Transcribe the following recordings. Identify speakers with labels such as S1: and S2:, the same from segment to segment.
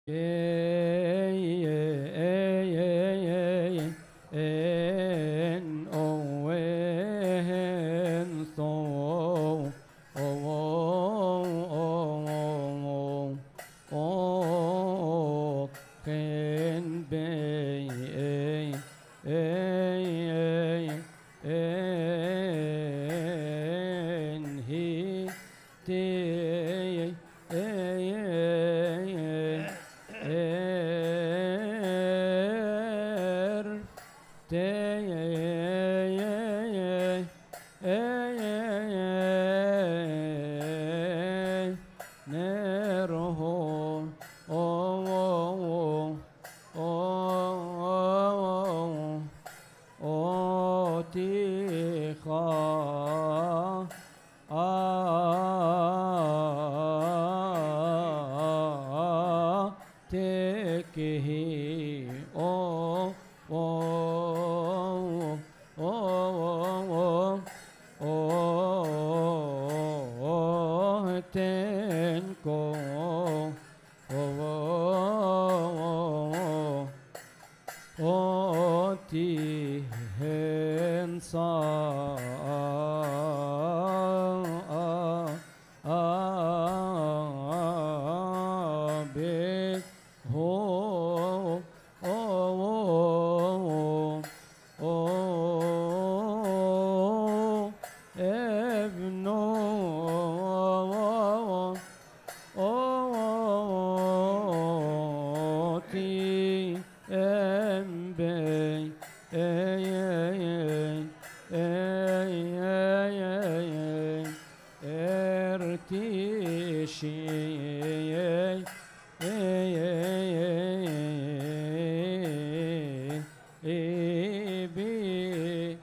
S1: En o en so o o o o ken be en he te er te nerho o o o o ti kha a te ki o o o o o o ten ko o o o ti hen sa a be ho o o o evno o ti embe ey ey ey ey ey ertişi ey ey ey bi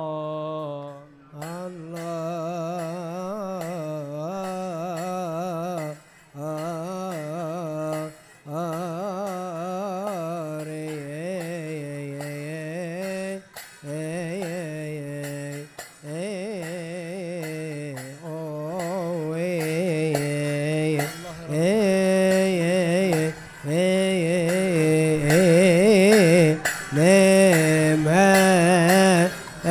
S2: Allah ah, ah, re, eh, eh, eh, eh, eh, eh, oh, eh, eh, eh, eh, eh, eh, eh, nem, eh,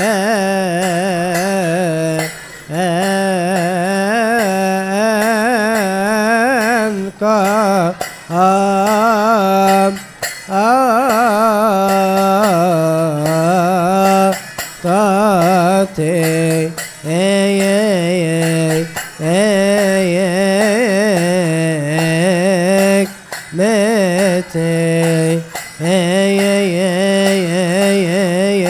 S2: eh, أنك آم آم تاتي أي أي أي أي متي أي أي أي أي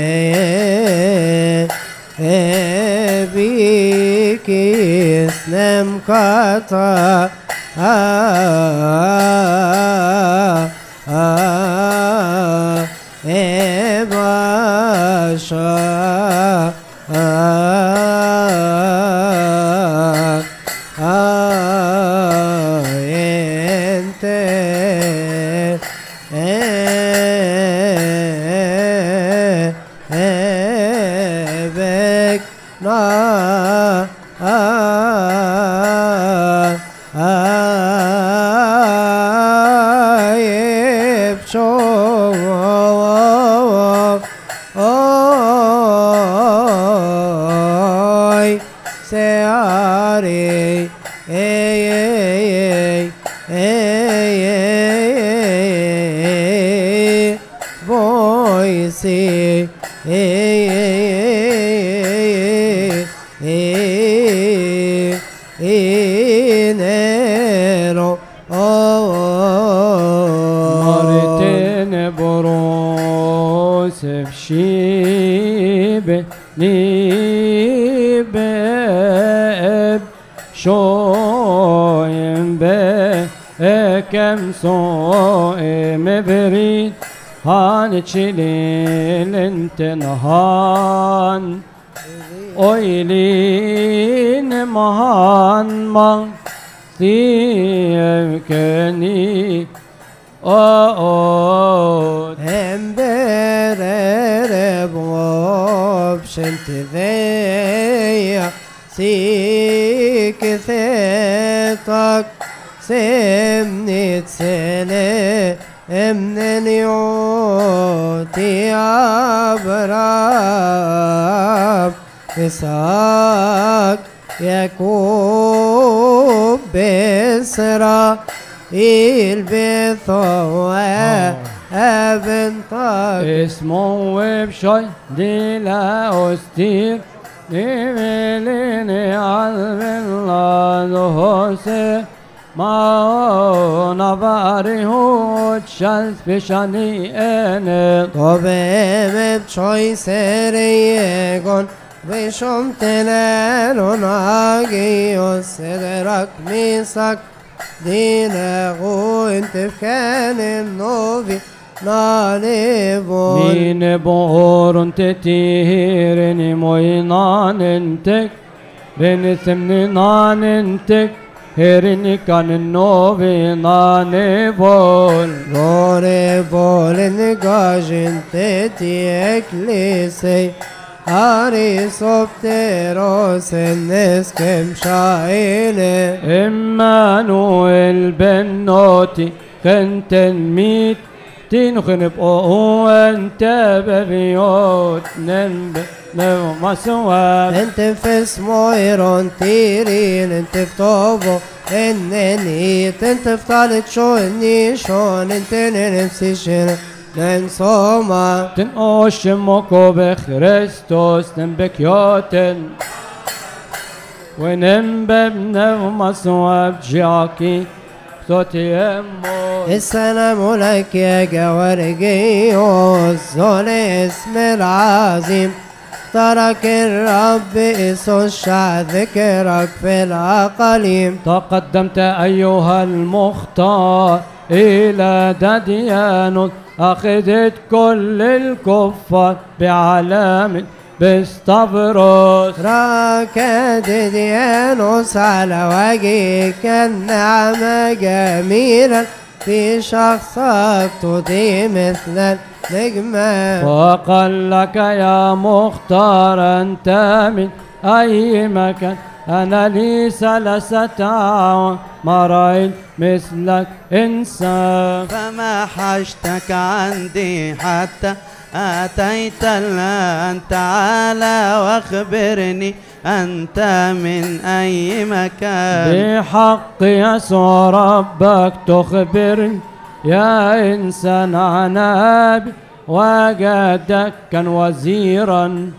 S2: أي بك اسلم قطع آه آه إيه باشا آه آه انت إيه إيه بك نا آه آه يبشو Oy seari ey ey ey ey voice ey ey ey nero oh
S1: مرتين بروس بشيب نيبب شويم بكم صوئم بريد هان تشيلين انت نهان Oylin mahan man Siyevkeni o o
S2: Emberere bob şentiveya Sik setak سمنت سنة من يوتي أبرام إسحاق يعقوب بإسرائيل بثوى ابن طاق
S1: اسمه بشوي دي لا أستير نيميليني عذب الله دهوسي ما نباري هو تشلت بشاني انت
S2: طبيب بشوي سريقون بشم تنالون عاقي صدرك ميسك دينغو انت فكان النوبي نالبون
S1: Mine borun tetirini moinanentek Beni semninanentek Herini kanin novinane bol
S2: Lore volen gajin teti eklisi Ari sopteros neskem şaile
S1: Emmanuel bennoti Kenten mit تنخنب وانت ببيوت ننب نوم سواب
S2: انت في سمويرون تيرين انت في طوبو اننيت انت في طالت شو اني شون انت ننسي شن ننصوما
S1: تنقوش مكو بخريستوس ننبك يوتن وننبب نوم سواب جاكي صوتي امو
S2: السلام لك يا جوارجيوس ذو الاسم العظيم ترك الرب يسوع ذكرك في الأقاليم
S1: تقدمت أيها المختار إلى داديانوس أخذت كل الكفار بعلام بستافروس
S2: ركض ديانوس على وجهك النعمة جميلا في شخصك تضيء مثل النجمة
S1: وقال لك يا مختار أنت من أي مكان أنا لي ثلاثة أعوام ما رأيت مثلك إنسان
S3: فما حشتك عندي حتى أتيت الآن تعالى واخبرني أنت من أي مكان
S1: بحق يسوع ربك تخبرني يا إنسان عن أبي وجدك كان وزيرا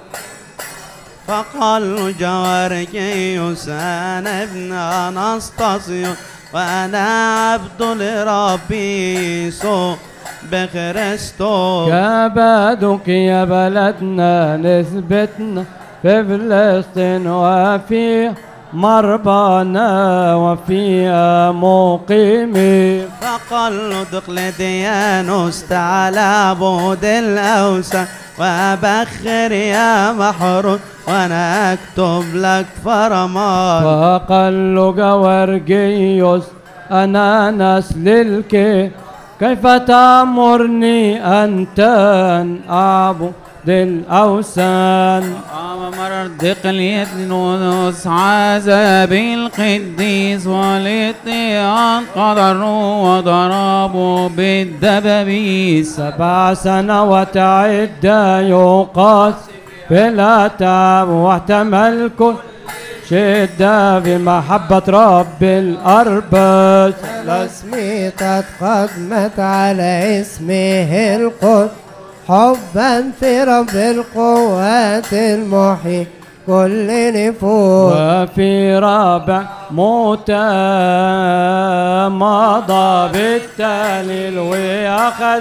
S3: فقال له جوارجيوس أنا ابن أنستاسيوس وأنا عبد لربي يسوع بخريستوس
S1: كبدك يا بلدنا نثبتنا في فلسطين وفي مربانا وفيها مقيمين
S3: فقال له دخل ديانوس تعالى عبود الأوثان وأبخر يا محروم وأنا أكتب لك فرمان
S1: فقال له جوارجيوس أنا نسل الكي كيف تأمرني أنت أن أعبد الأوثان
S4: قام مرر دقل نونس عذاب القديس والاطيعان قدروا وضربوا بالدبابيس
S1: سبع سنوات عدة يقاس بلا تعب واحتمل كل شدة بمحبة رب الأرباب
S2: الاسم قد قدمت على اسمه القدس حبا في رب القوات المحيي كل نفوس
S1: وفي رابع موتى مضى بالتالي وأخذ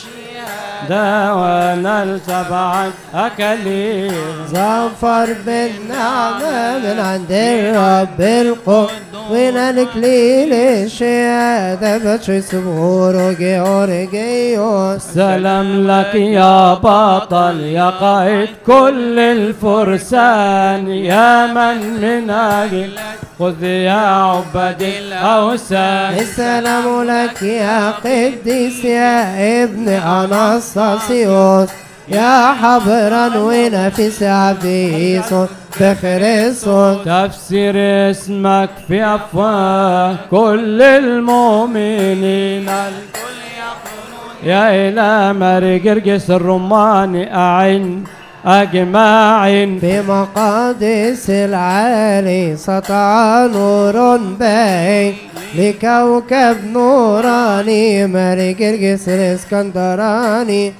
S1: دوانا السبعة أكلين
S2: ظفر بالنعمة من عند رب القدس ونالك ليل الشهادة بتشي سبور وجيورجيوس
S1: سلام لك يا بطل يا قائد كل الفرسان يا من من أجل خذ يا عبد الأوثان
S2: السلام لك يا قديس يا ابن أناستاسيوس يا حبرا ونفس عبيس بخريسون
S1: تفسير اسمك في أفواه كل المؤمنين الكل يقولون يا إله ماري قرقس الرماني أعن أجمعين
S2: في مقادس العالي سطع نور باين لكوكب نوراني ماري قرقس الاسكندراني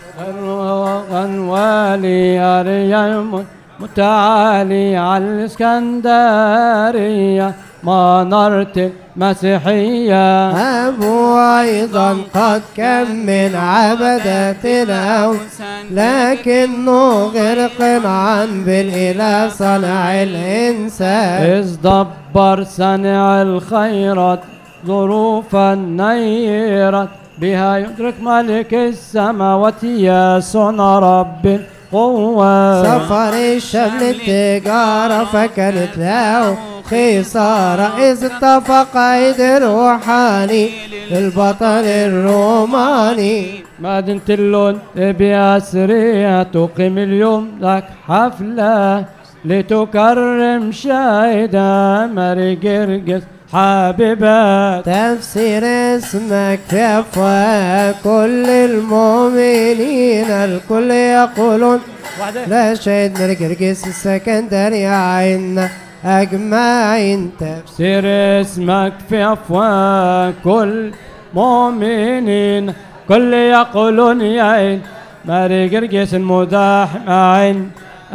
S1: والي أريم متعالي على الإسكندرية منارة المسيحية
S2: أبو أيضا قد كم من عبدة الأوثان لكنه غرق عن بالإله صنع الإنسان
S1: إذ دبر صنع الخيرات ظروفا نيرت بها يدرك ملك السماوات يا صنع رب القوة
S2: سفر الشام للتجارة فكانت له خسارة إذ اتفق عيد الروحاني للبطل الروماني
S1: مدينة اللون بأسرية تقيم اليوم لك حفلة لتكرم شاهدة ماري جرجس حبيبات
S2: تفسير اسمك في أفواه كل المؤمنين الكل يقولون لا شهد نرجس السكندري عنا أجمعين تفسير
S1: سير اسمك في أفواه كل مؤمنين كل يقولون يا عين ماري جرجس المداح معين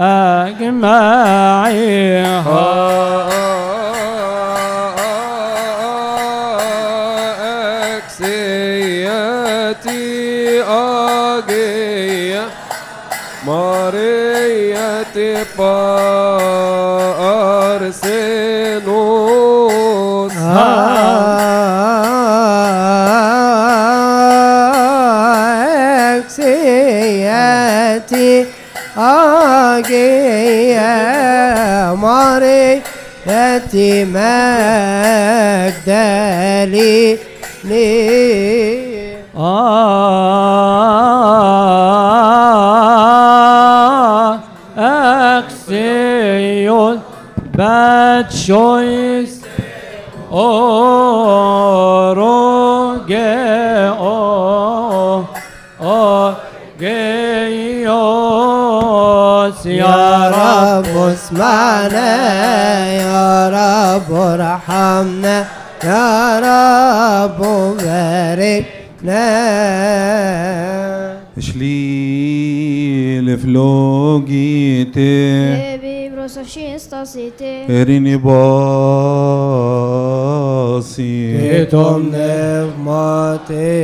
S1: أجمعين
S5: اكسياتي اجيا مارياتي بارسنوس
S2: أكسياتي أجيا ماري ياتي مجدلي لي
S1: Ah, Axios, bad choice, Oroge, oh, oh, Geos,
S2: يا رب اسمعنا يا رب ارحمنا يا رب باركنا
S6: Šli flogite,
S7: Ebi brosovšinsta si ti,
S6: erini basi.
S2: Kitom نغمتي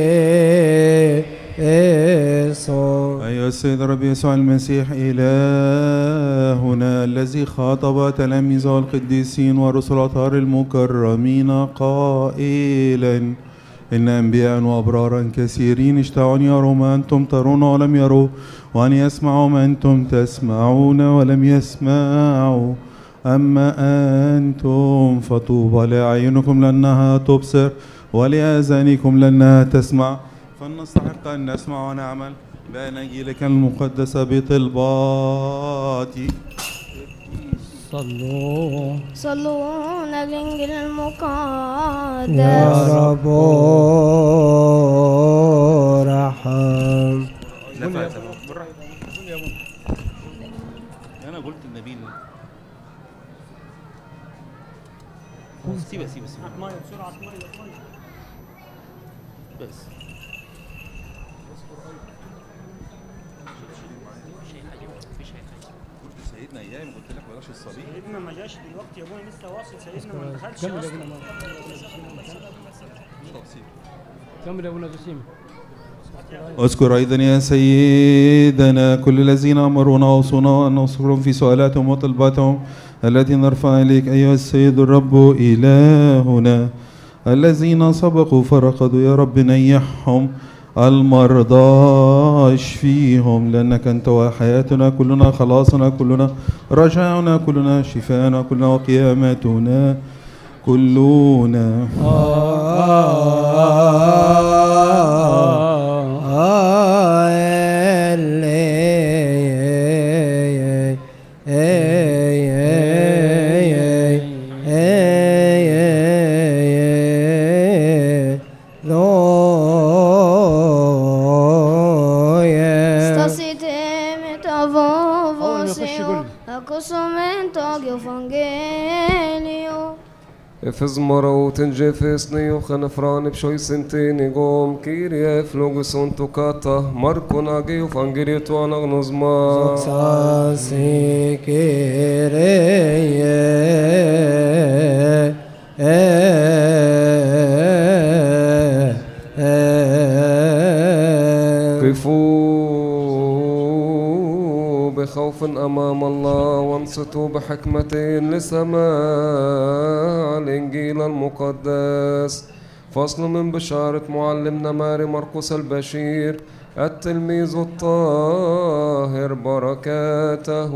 S2: إيسو
S6: أيها السيد الرب يسوع المسيح إلهنا الذي خاطب تلاميذه القديسين ورسل الأطهار المكرمين قائلا إن أنبياء وأبرارا كثيرين اشتهوا أن يروا ما أنتم ترون ولم يروا وأن يسمعوا ما أنتم تسمعون ولم يسمعوا أما أنتم فطوبى لأعينكم لأنها تبصر ولآذانكم لأنها تسمع فلنستحق أن نسمع ونعمل بأناجيلك المقدسة بطلباتي
S1: صلوا
S7: صلوا على الإنجيل
S2: يا
S7: المقدس
S2: رب ارحم
S6: أنا قلت النبي سيبها سيبها سيبها بس سيدنا ايام قلت لك بلاش الصليب
S8: سيدنا ما جاش دلوقتي يا ابونا لسه واصل سيدنا ما دخلش اصلا
S1: كمل يا ابونا جسيم
S6: اذكر ايضا يا سيدنا كل الذين امرونا واوصونا ان نذكرهم في سؤالاتهم وطلباتهم التي نرفع اليك ايها السيد الرب الهنا الذين سبقوا فرقدوا يا رب نيحهم المرضى اشفيهم لانك انت وحياتنا كلنا خلاصنا كلنا رجاؤنا كلنا شفاءنا كلنا وقيامتنا كلنا
S2: اللي
S5: Efes marauten jefes neyochan afran b'shoy senteni gom Kyrie flogoson tokata Markon ageu fangirietu anagnozma
S2: Zoxasi Kyrie
S5: قفوا بخوف أمام الله وانصتوا بحكمة لسماع الإنجيل المقدس فصل من بشارة معلمنا ماري مرقس البشير التلميذ الطاهر بركاته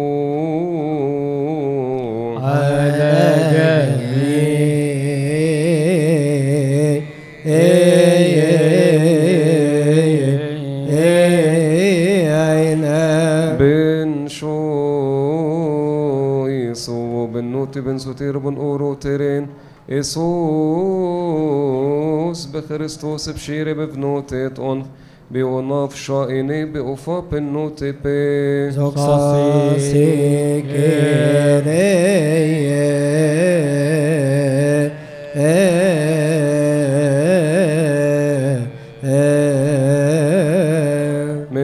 S5: بن شو يسو بن نوتي بن سوتير بن اورو تيرين يسوس بخريستوس بشيري بفنوتي تون بيوناف شائني بأوفا بنوتي بي من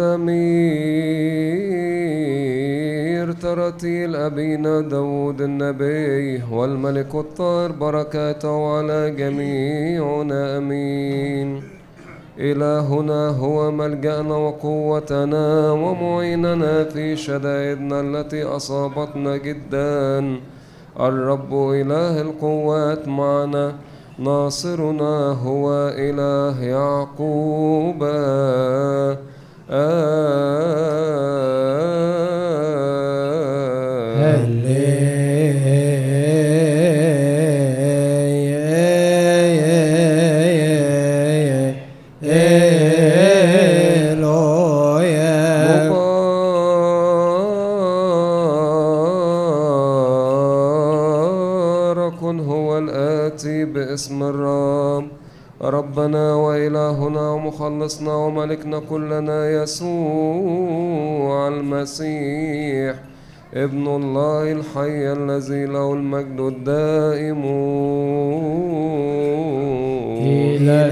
S5: مزامير ترتيل أبينا داود النبي والملك الطاهر بركاته على جميعنا أمين إلهنا هو ملجأنا وقوتنا ومعيننا في شدائدنا التي أصابتنا جدا الرب إله القوات معنا ناصرنا هو إله يعقوب آه مبارك هو الآتي باسم الرب ربنا وإلهنا ومخلصنا وملكنا كلنا يسوع المسيح ابن الله الحي الذي له المجد الدائم
S2: إلى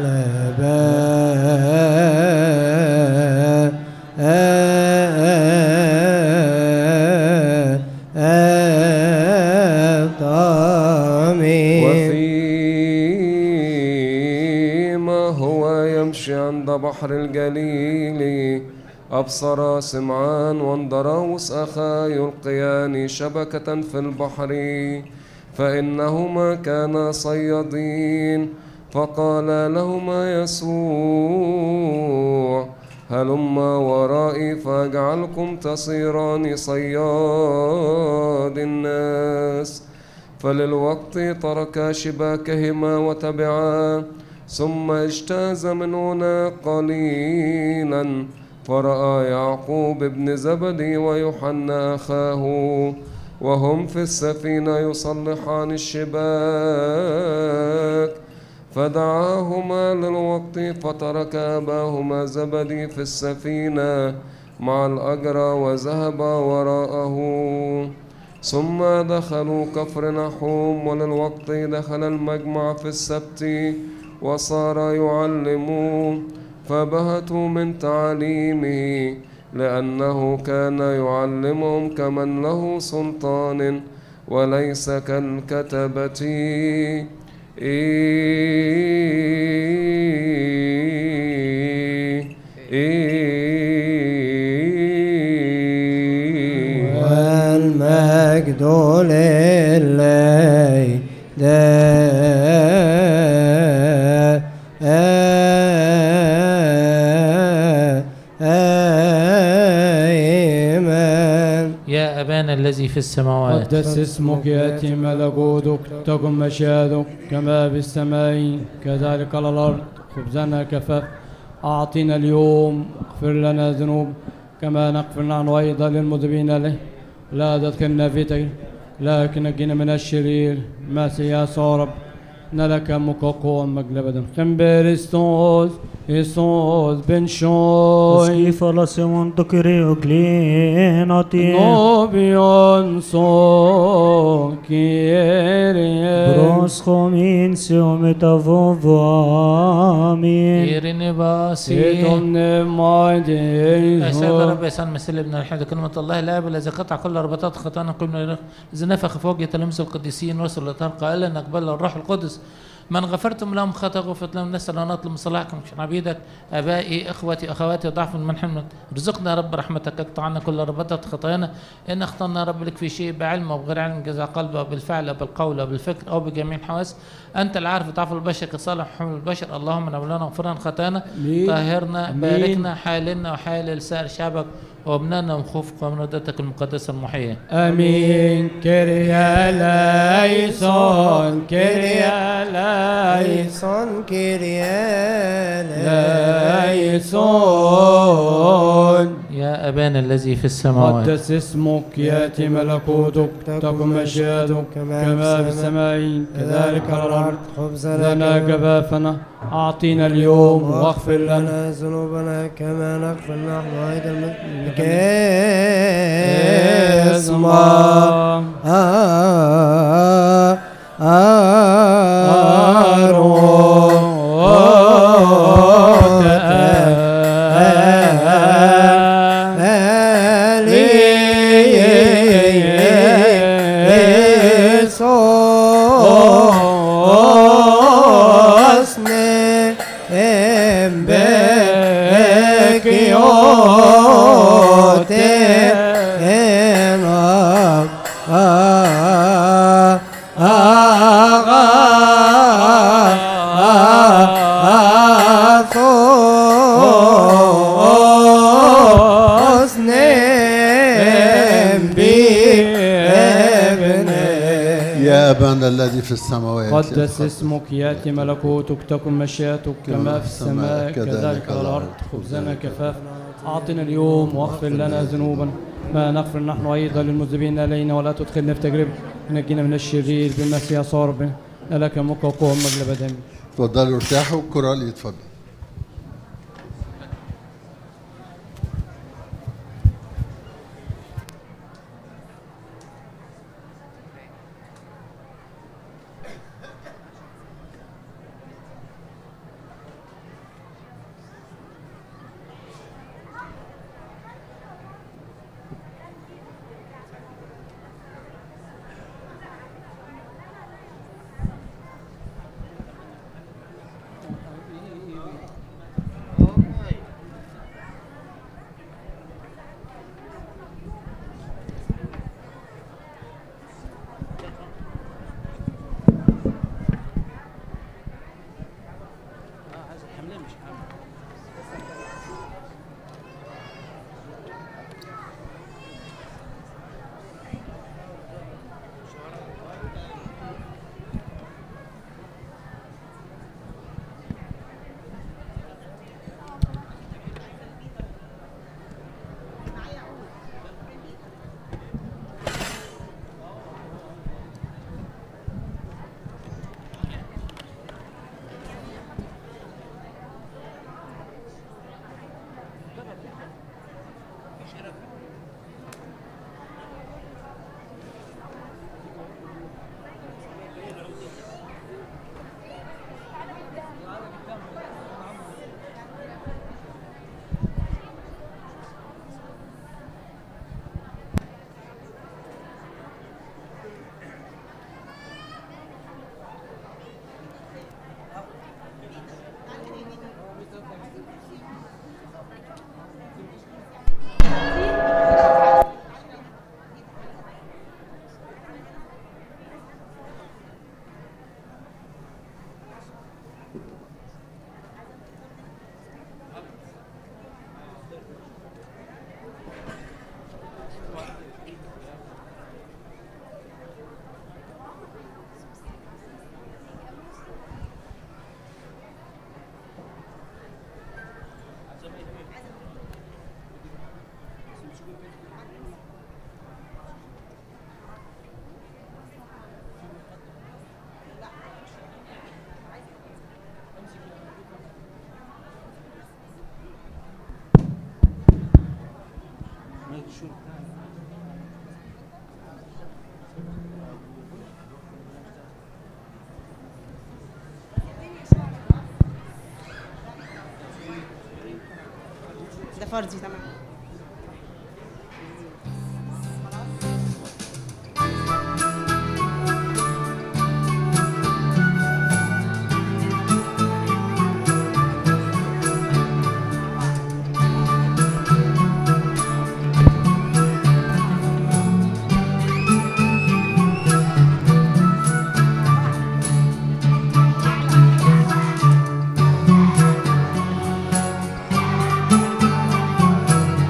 S5: وفيما هو يمشي عند بحر الجليل أبصر سمعان واندراوس أخا يلقيان شبكة في البحر فإنهما كانا صيادين فقال لهما يسوع هلما ورائي فأجعلكم تصيران صياد الناس فللوقت تركا شباكهما وتبعا ثم اجتاز من هنا قليلا فرأى يعقوب ابن زبدي ويوحنا أخاه وهم في السفينة يصلحان الشباك فدعاهما للوقت فترك أباهما زبدي في السفينة مع الأجرى وذهب وراءه ثم دخلوا كفر نحوم وللوقت دخل المجمع في السبت وصار يعلم فبهتوا من تعليمه لأنه كان يعلمهم كمن له سلطان وليس كالكتبة إيه إيه
S2: والمجد لله دائما
S9: يا أبانا الذي في السماوات
S1: قدس اسمك يأتي ملكوتك تكن مشيئتك كما في السماء كذلك على الأرض خبزنا كفاف أعطنا اليوم اغفر لنا ذنوب كما نغفر نحن أيضا للمذنبين له لا تدخلنا في تجربة لكن نجينا من الشرير ما سيا رب نلك مكوكو مجلبدا خمبرستوس Isus ben shoy
S8: Skifa la semon to kireo klinati
S1: Nobion so Kyrie
S8: Bros khomin se ometavovamin
S9: إيريني باسي
S1: Etomne
S9: يا سيد
S1: maide
S9: رب يسان مثل ابن الحمد كلمة الله لا بل إذا قطع كل ربطات خطانا قمنا إذا نفخ فوق تلمس القديسين وصل لترقى إلا نقبل الروح القدس من غفرتم لهم خطأ غفرت لهم نسأل ونطلب مصالحكم عشان عبيدك آبائي إخوتي أخواتي ضعف من حمل رزقنا يا رب رحمتك اقطع عنا كل ربطات خطايانا إن أخطأنا يا رب لك في شيء بعلم أو بغير علم جزاء قلب أو بالفعل أو بالقول أو بالفكر أو بجميع الحواس أنت العارف ضعف البشر كصالح حمل البشر اللهم نولنا واغفرنا خطايانا
S1: آمين.
S9: طهرنا
S1: آمين.
S9: باركنا حالنا وحال سائر شعبك وابننا وخوفك ومن ردتك المقدسة المحية
S1: Amin. Kyrie eleison. Kyrie eleison.
S2: Son Kyrie
S1: eleison.
S9: يا أبانا الذي في السماوات
S1: قدس اسمك ياتي ملكوتك تكن مشيئتك كما في السماء كذلك على الارض
S2: خبزنا
S1: لنا كفافنا اعطينا اليوم واغفر لنا
S2: لنا ذنوبنا كما نغفر نحن أيضا لك اسمك آه
S10: يا أبانا الذي في السماوات
S1: قدس اسمك ياتي ملكوتك تكن مشيئتك كما في السماء كذلك على الارض خبزنا كفافنا اعطنا اليوم واغفر لنا ذنوبنا ما نغفر نحن ايضا للمذنبين الينا ولا تدخلنا في تجربه نجينا من الشرير بالمسيح صار بنا لك الملك والقوه والمجد ابدا
S10: اتفضلوا ارتاحوا الكورال يتفضل
S11: ده فردي تمام
S12: Thank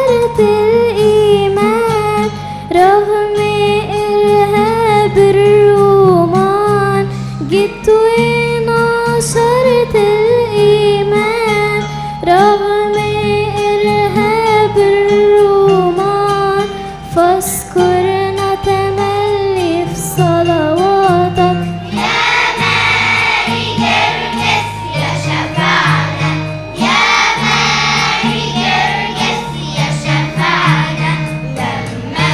S7: نصرت الإيمان رغم إرهاب الرومان جيت ونصرت الإيمان رغم إرهاب الرومان فاذكرنا تملي في صلواتك
S12: يا ماري جرجس يا شفاعنا يا ماري جرجس يا شفاعنا لما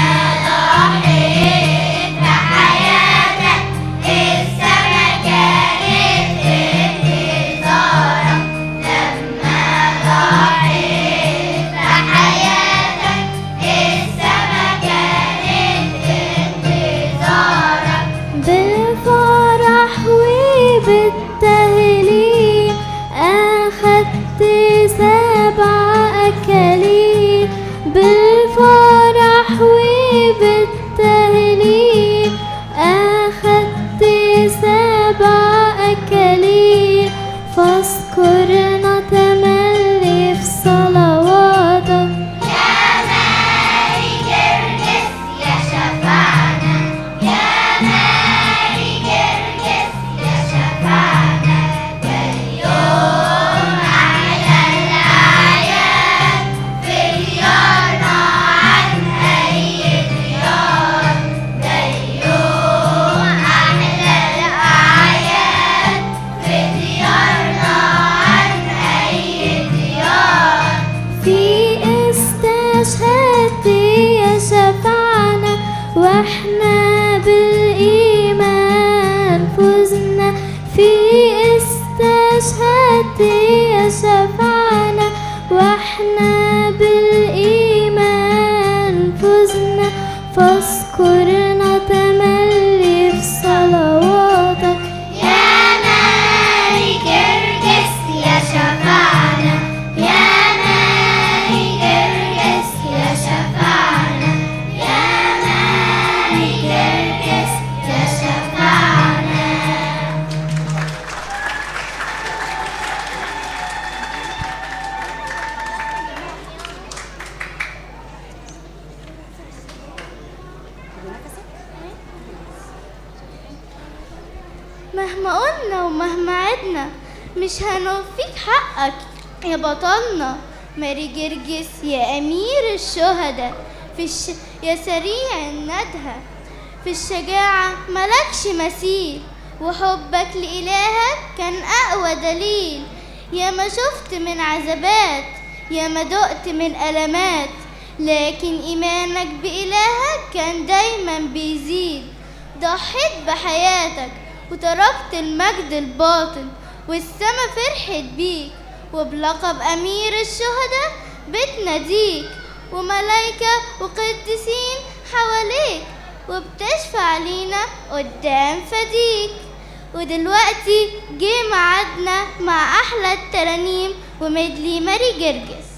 S12: ضحيت بحياتك السما كانت انتظارك لما ضحيت بحياتك السما كانت انتظارك
S7: بالفرح وبالتهليل أخدت سبع أكاليل بالفرح وبالتهليل أخدت سبع أكاليل فاذكرنا تملي في صلواتك
S12: يا ماري جرجس يا شفاعنا يا ماري جرجس يا شفاعنا ده اليوم أحلى الأعياد في ديارنا عن أي ديار ده اليوم أحلى الأعياد في ديارنا عن أي ديار
S7: في استشهدت يا شفعنا واحنا بالإيمان فزنا في استشهدت يا شفعنا واحنا بالإيمان فزنا فاذكرنا تملي في صلواتك
S12: يا ماري جرجس يا شفاعنا يا ماري جرجس يا شفاعنا يا ماري جرجس يا شفاعنا
S7: مهما قلنا ومهما عدنا مش هنوفيك حقك يا بطلنا ماري جرجس يا أمير الشهداء في الش... يا سريع الندهة في الشجاعة ملكش مثيل وحبك لإلهك كان أقوى دليل يا ما شفت من عذابات يا ما دقت من ألمات لكن إيمانك بإلهك كان دايما بيزيد ضحيت بحياتك وتركت المجد الباطل والسما فرحت بيك وبلقب أمير الشهداء بتناديك وملايكة وقديسين حواليك وبتشفع لينا قدام فديك ودلوقتي جه ميعادنا مع أحلى الترانيم وميدلي ماري جرجس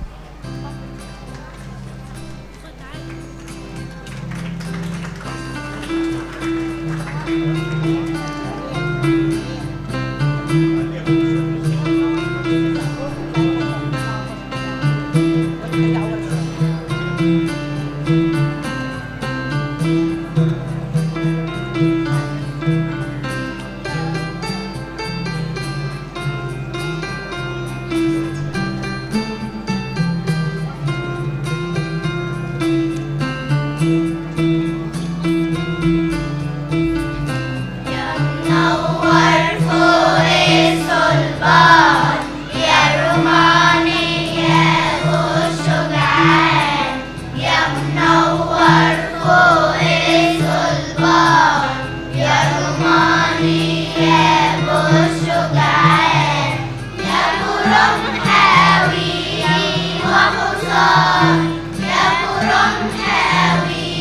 S12: نور فوق الصلبان يا روماني يا ابو الشجعان يا منور فوق الصلبان يا روماني يا ابو الشجعان يا ابو رمحاوي وحصان يا ابو رمحاوي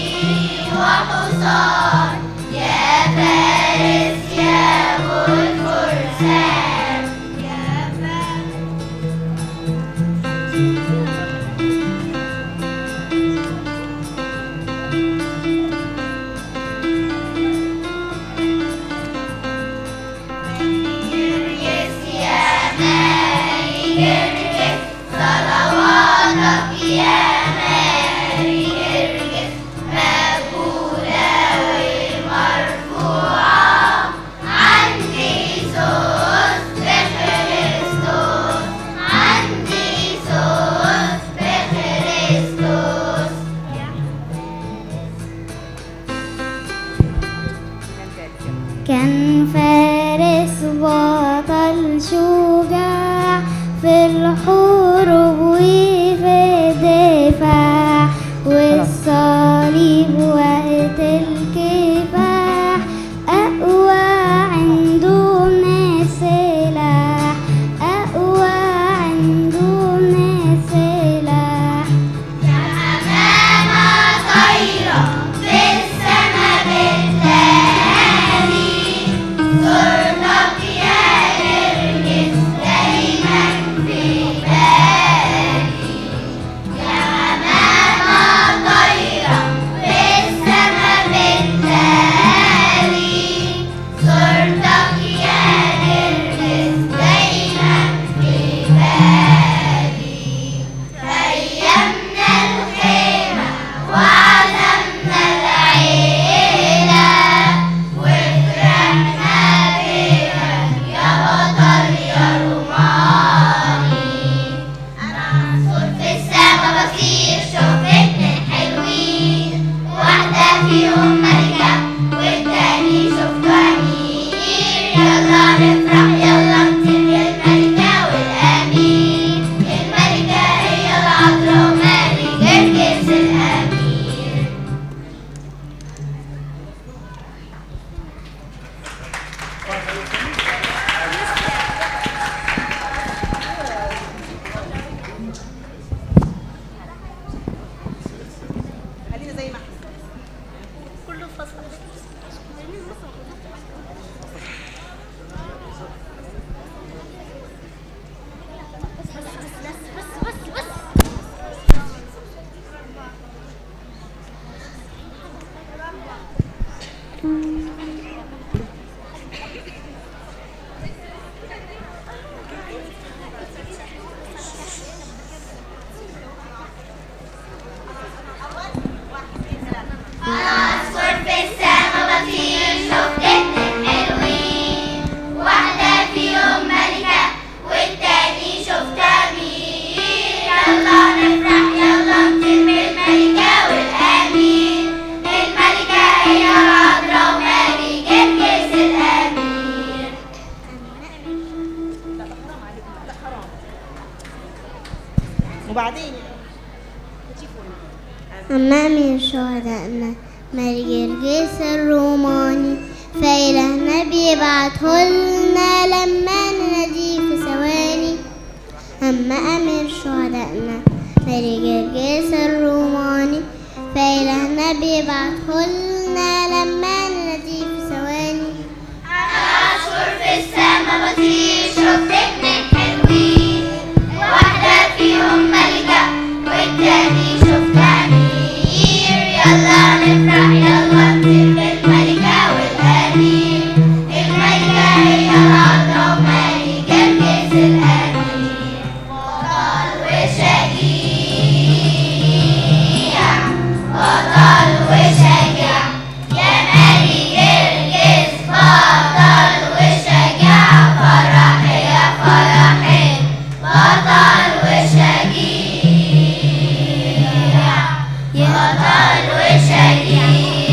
S12: وحصان يا فارس يا ابو الفرسان يا فارس جرجس يا مالي جرجس صلواتك يا أذكر في السما بطير شفت اتنين حلوين واحدة فيهم ملكة والتاني شفت أمير يلا نفرح يلا نطير بالملكة والأمير الملكة هي العذراء وماري جرجس الأمير
S11: وبعدين
S13: أمام شهدائنا ماري جرجس الروماني فإلهنا بيبعته لنا لما نناديه في ثواني أما أمير شهدائنا ماري جرجس الروماني فإلهنا بيبعته لنا لما نناديه في ثواني
S12: أشهر في السما بطير شفت اتنين حلوين واحدة فيهم ملكة والتاني شفت أمير يلا نفرح يلا نطير بالملكة والأمير الملكة هي العذراء وماري جرجس الأمير بطل وشجيع بطل وشجاع يا ماري جرجس بطل وشجاع فرح يا فرحي بطل وشجيع بطل وشجيع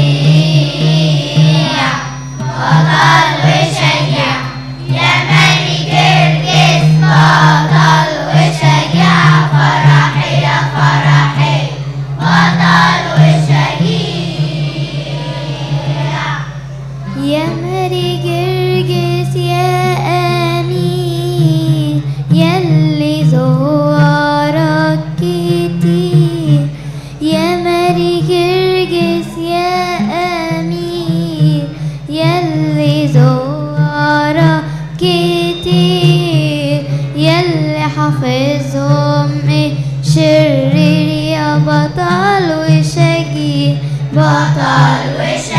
S12: بطل وشجاع يا ماري جرجس بطل وشجاع فرح يا فرحي بطل وشجيع
S13: يا ماري جرجس يا أمين يلي زوارك كتير يا ماري جرجس يا أمين يلي زوارك كتير يلي حافظهم شرير يا بطل وشجيع
S12: بطل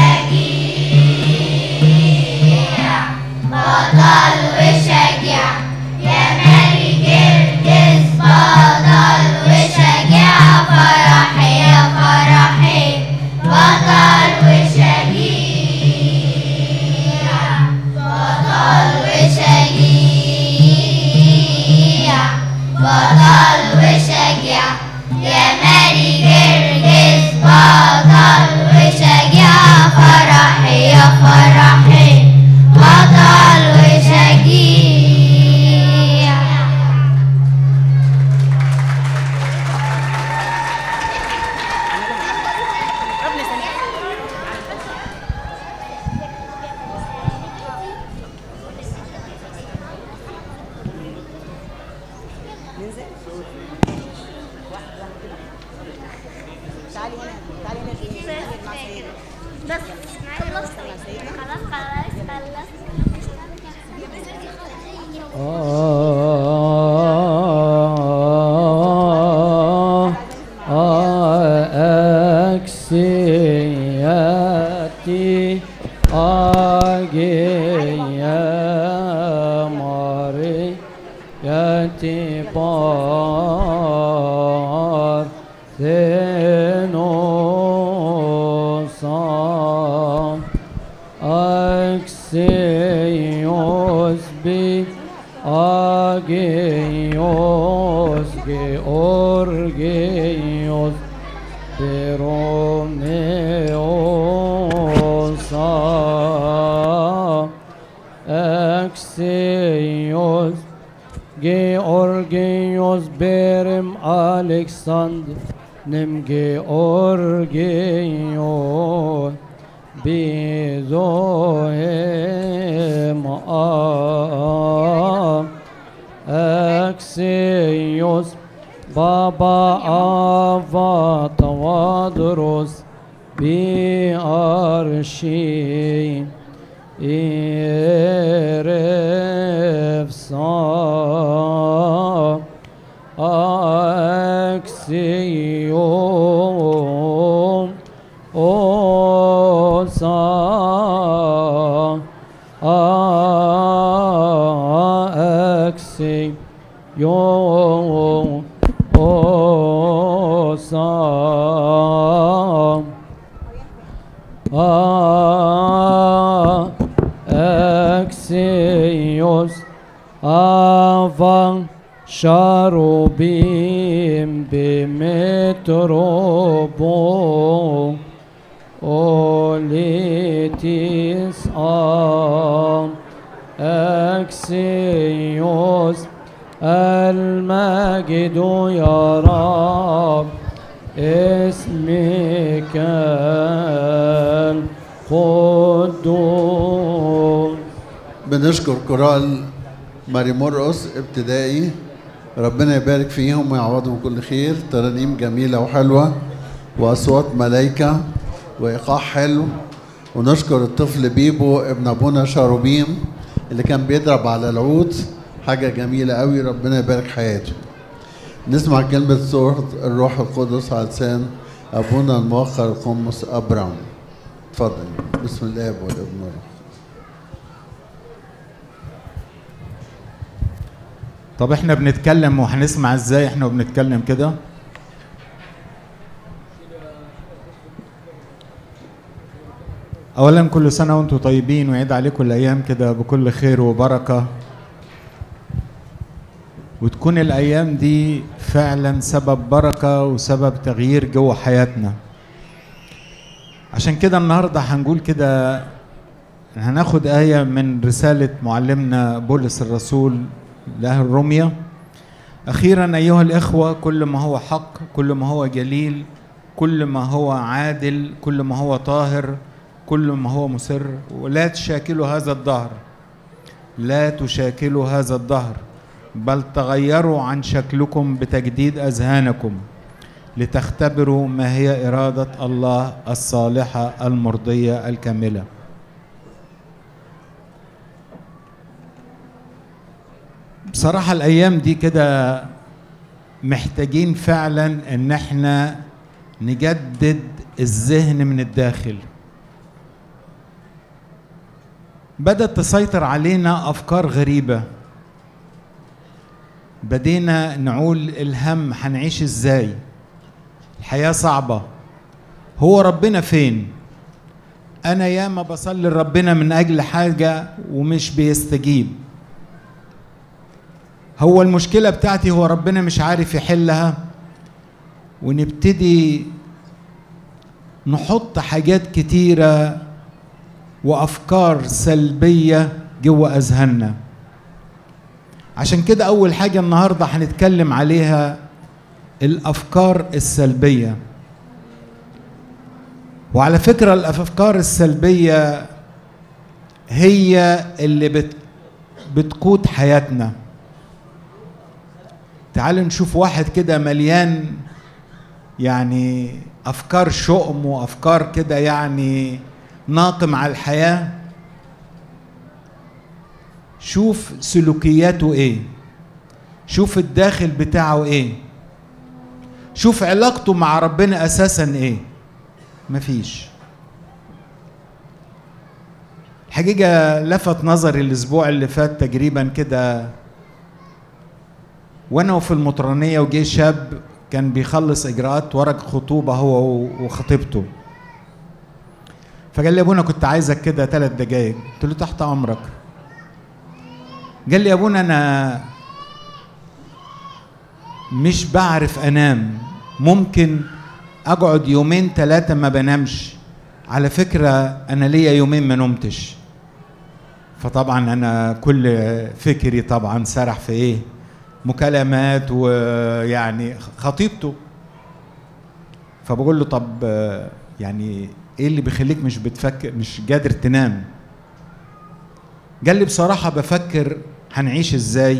S12: وشجيع بطل وشجيع يا ماري جرجس بطل وشجيع فرحي يا فرحي بطل وشجيع بطل وشجيع بطل وشجيع يا ماري جرجس بطل وشجيع فرحي يا فرحي بطل وشجيع
S11: ننزل تعالي هنا تعالي هنا في مع سيدنا
S7: بس خلصت خلاص خلاص
S1: أكسياتي أجيا ماري ياتي بار ثنوصا أكسيوس بي أجيوس جيورجيوس بروميوسا أكسيوس جيورجيوس بيرم ألكسندر نم جيورجيوس بيزوهم آم أكسيوس بابا آفا توادروس بأرشي إيرف صام أكسيوم أوسام yo osam a exios avan sharubim bimetrobo olitis am اكسيوس المجد يا رب اسمك القدوس
S10: بنشكر كورال ماري مرقص ابتدائي ربنا يبارك فيهم ويعوضهم كل خير ترانيم جميلة وحلوة وأصوات ملايكة وإيقاع حلو ونشكر الطفل بيبو ابن أبونا شاروبيم اللي كان بيضرب على العود حاجة جميلة قوي ربنا يبارك حياته نسمع كلمة صوت الروح القدس على لسان أبونا الموخر القمص أبرام اتفضل بسم الله والابن والروح
S14: طب احنا بنتكلم وهنسمع ازاي احنا وبنتكلم كده اولا كل سنه وانتم طيبين ويعيد عليكم الايام كده بكل خير وبركه وتكون الايام دي فعلا سبب بركه وسبب تغيير جوه حياتنا عشان كده النهارده هنقول كده هناخد آية من رسالة معلمنا بولس الرسول لأهل روميا أخيرا أيها الإخوة كل ما هو حق كل ما هو جليل كل ما هو عادل كل ما هو طاهر كل ما هو مسر ولا تشاكلوا هذا الدهر لا تشاكلوا هذا الدهر بل تغيروا عن شكلكم بتجديد أذهانكم لتختبروا ما هي إرادة الله الصالحة المرضية الكاملة بصراحة الأيام دي كده محتاجين فعلا إن احنا نجدد الذهن من الداخل بدأت تسيطر علينا أفكار غريبة بدينا نقول الهم هنعيش ازاي الحياة صعبة هو ربنا فين أنا ياما بصلي لربنا من أجل حاجة ومش بيستجيب هو المشكلة بتاعتي هو ربنا مش عارف يحلها ونبتدي نحط حاجات كتيرة وأفكار سلبية جوه أذهاننا عشان كده أول حاجة النهاردة هنتكلم عليها الأفكار السلبية وعلى فكرة الأفكار السلبية هي اللي بت بتقود حياتنا تعالوا نشوف واحد كده مليان يعني افكار شؤم وافكار كده يعني ناقم على الحياه شوف سلوكياته ايه شوف الداخل بتاعه ايه شوف علاقته مع ربنا اساسا ايه مفيش الحقيقه لفت نظري الاسبوع اللي فات تقريبا كده وانا وفي المطرانيه وجه شاب كان بيخلص اجراءات ورق خطوبه هو وخطيبته فقال لي يا ابونا كنت عايزك كده ثلاث دقايق قلت له تحت امرك قال لي يا ابونا انا مش بعرف انام ممكن اقعد يومين ثلاثه ما بنامش على فكره انا ليا يومين ما نمتش فطبعا انا كل فكري طبعا سرح في ايه مكالمات ويعني خطيبته فبقول له طب يعني ايه اللي بيخليك مش بتفكر مش قادر تنام قال لي بصراحة بفكر هنعيش ازاي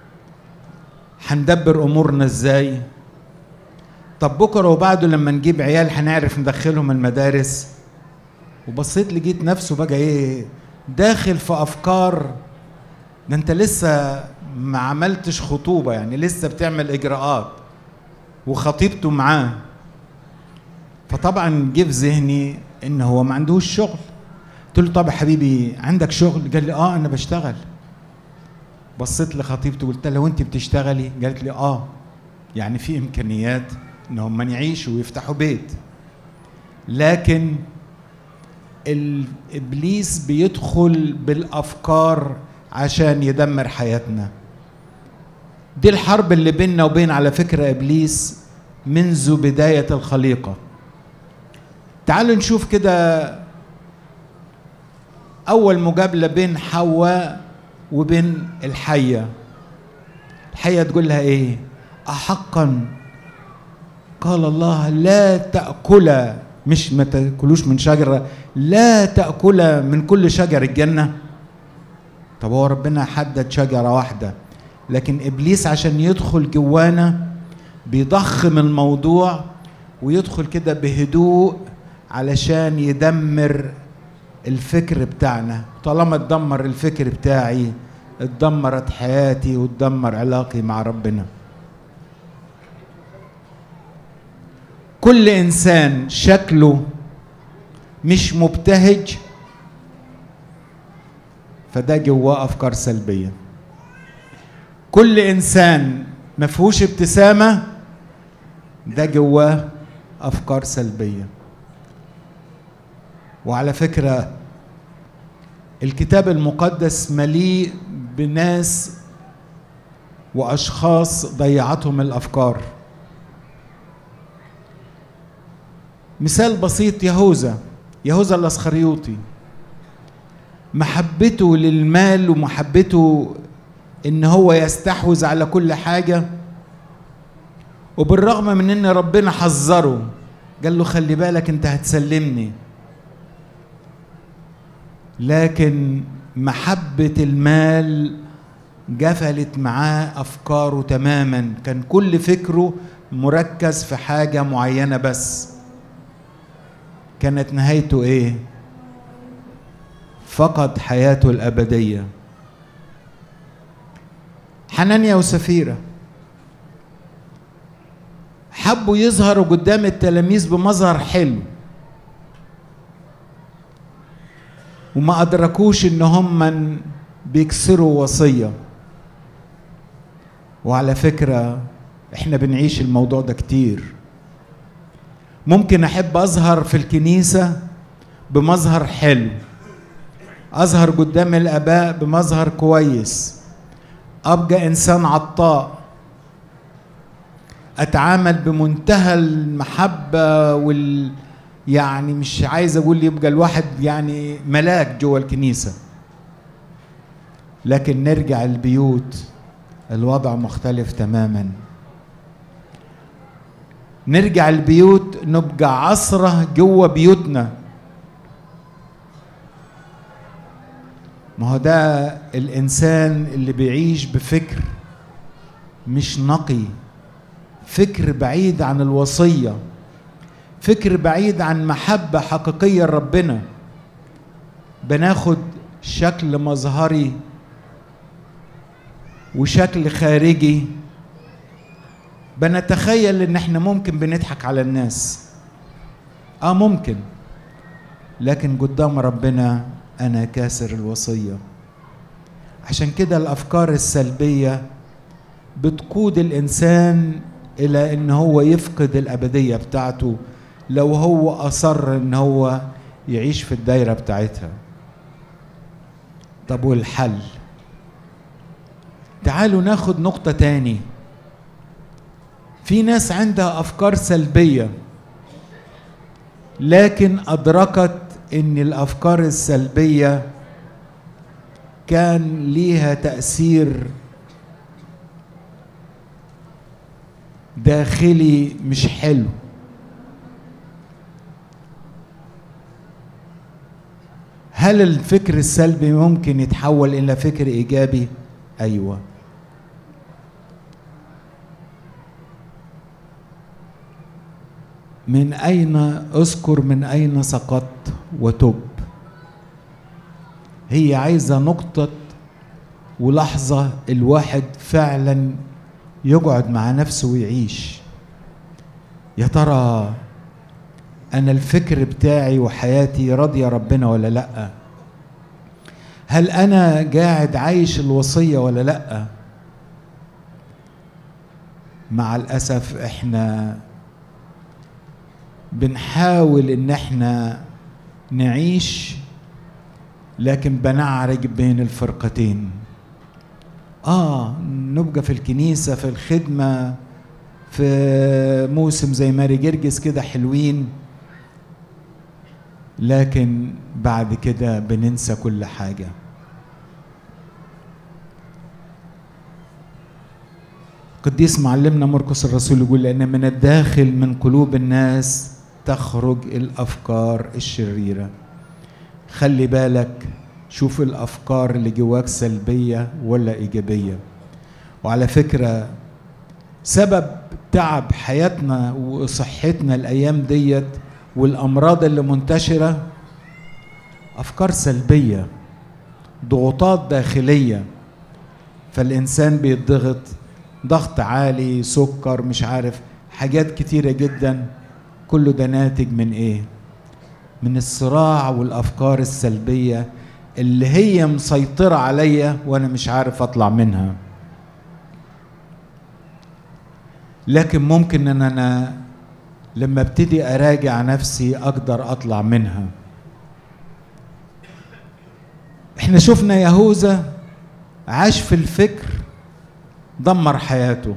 S14: هندبر امورنا ازاي طب بكرة وبعده لما نجيب عيال هنعرف ندخلهم المدارس وبصيت لقيت نفسه بقى ايه داخل في افكار ده انت لسه ما عملتش خطوبة يعني لسه بتعمل إجراءات وخطيبته معاه فطبعا جه في ذهني إن هو ما عندهوش شغل قلت له طب يا حبيبي عندك شغل قال لي اه انا بشتغل بصيت لخطيبتي وقلت لها وانت بتشتغلي قالت لي اه يعني في امكانيات ان هم يعيشوا ويفتحوا بيت لكن الابليس بيدخل بالافكار عشان يدمر حياتنا دي الحرب اللي بيننا وبين على فكره ابليس منذ بدايه الخليقه تعالوا نشوف كده اول مجادله بين حواء وبين الحيه الحيه تقول لها ايه احقا قال الله لا تاكلا مش ما تاكلوش من شجره لا تاكلا من كل شجر الجنه طب هو ربنا حدد شجره واحده لكن ابليس عشان يدخل جوانا بيضخم الموضوع ويدخل كده بهدوء علشان يدمر الفكر بتاعنا طالما اتدمر الفكر بتاعي اتدمرت حياتي واتدمر علاقي مع ربنا كل انسان شكله مش مبتهج فده جواه افكار سلبيه كل انسان ما فيهوش ابتسامه ده جواه افكار سلبيه وعلى فكره الكتاب المقدس مليء بناس واشخاص ضيعتهم الافكار مثال بسيط يهوذا يهوذا الاسخريوطي محبته للمال ومحبته ان هو يستحوذ على كل حاجه وبالرغم من ان ربنا حذره قال له خلي بالك انت هتسلمني لكن محبه المال جفلت معاه افكاره تماما كان كل فكره مركز في حاجه معينه بس كانت نهايته ايه فقد حياته الابديه حنانيا وسفيره حبوا يظهروا قدام التلاميذ بمظهر حلو وما ادركوش ان هم بيكسروا وصيه وعلى فكره احنا بنعيش الموضوع ده كتير ممكن احب اظهر في الكنيسه بمظهر حلو اظهر قدام الاباء بمظهر كويس ابقى انسان عطاء اتعامل بمنتهى المحبه وال يعني مش عايز اقول يبقى الواحد يعني ملاك جوه الكنيسه لكن نرجع البيوت الوضع مختلف تماما نرجع البيوت نبقى عصرة جوه بيوتنا ما هو ده الإنسان اللي بيعيش بفكر مش نقي فكر بعيد عن الوصية فكر بعيد عن محبة حقيقية لربنا بناخد شكل مظهري وشكل خارجي بنتخيل ان احنا ممكن بنضحك على الناس اه ممكن لكن قدام ربنا انا كاسر الوصيه عشان كده الافكار السلبيه بتقود الانسان الى ان هو يفقد الابديه بتاعته لو هو اصر ان هو يعيش في الدايره بتاعتها طب والحل تعالوا ناخد نقطه تاني في ناس عندها افكار سلبيه لكن ادركت ان الافكار السلبيه كان ليها تاثير داخلي مش حلو هل الفكر السلبي ممكن يتحول الى فكر ايجابي ايوه من أين أذكر من أين سقطت وتب هي عايزة نقطة ولحظة الواحد فعلا يقعد مع نفسه ويعيش يا ترى أنا الفكر بتاعي وحياتي راضية ربنا ولا لأ هل انا قاعد عايش الوصيه ولا لا مع الاسف احنا بنحاول ان احنا نعيش لكن بنعرج بين الفرقتين اه نبقى في الكنيسه في الخدمه في موسم زي ماري جرجس كده حلوين لكن بعد كده بننسى كل حاجه قديس معلمنا مرقس الرسول يقول لأن من الداخل من قلوب الناس تخرج الأفكار الشريرة خلي بالك شوف الأفكار اللي جواك سلبية ولا إيجابية وعلى فكرة سبب تعب حياتنا وصحتنا الأيام ديت والأمراض اللي منتشرة أفكار سلبية ضغوطات داخلية فالإنسان بيتضغط ضغط عالي سكر مش عارف حاجات كتيرة جدا كله ده ناتج من ايه من الصراع والافكار السلبية اللي هي مسيطرة عليا وانا مش عارف اطلع منها لكن ممكن ان انا لما ابتدي اراجع نفسي اقدر اطلع منها احنا شفنا يهوذا عاش في الفكر دمر حياته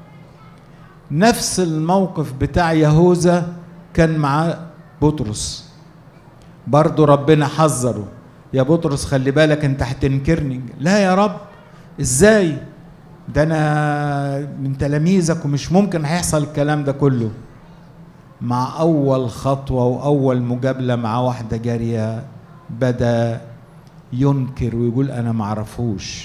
S14: نفس الموقف بتاع يهوذا كان مع بطرس برضه ربنا حذره يا بطرس خلي بالك انت هتنكرني لا يا رب ازاي ده انا من تلاميذك ومش ممكن هيحصل الكلام ده كله مع اول خطوه واول مجابله مع واحده جاريه بدا ينكر ويقول انا معرفوش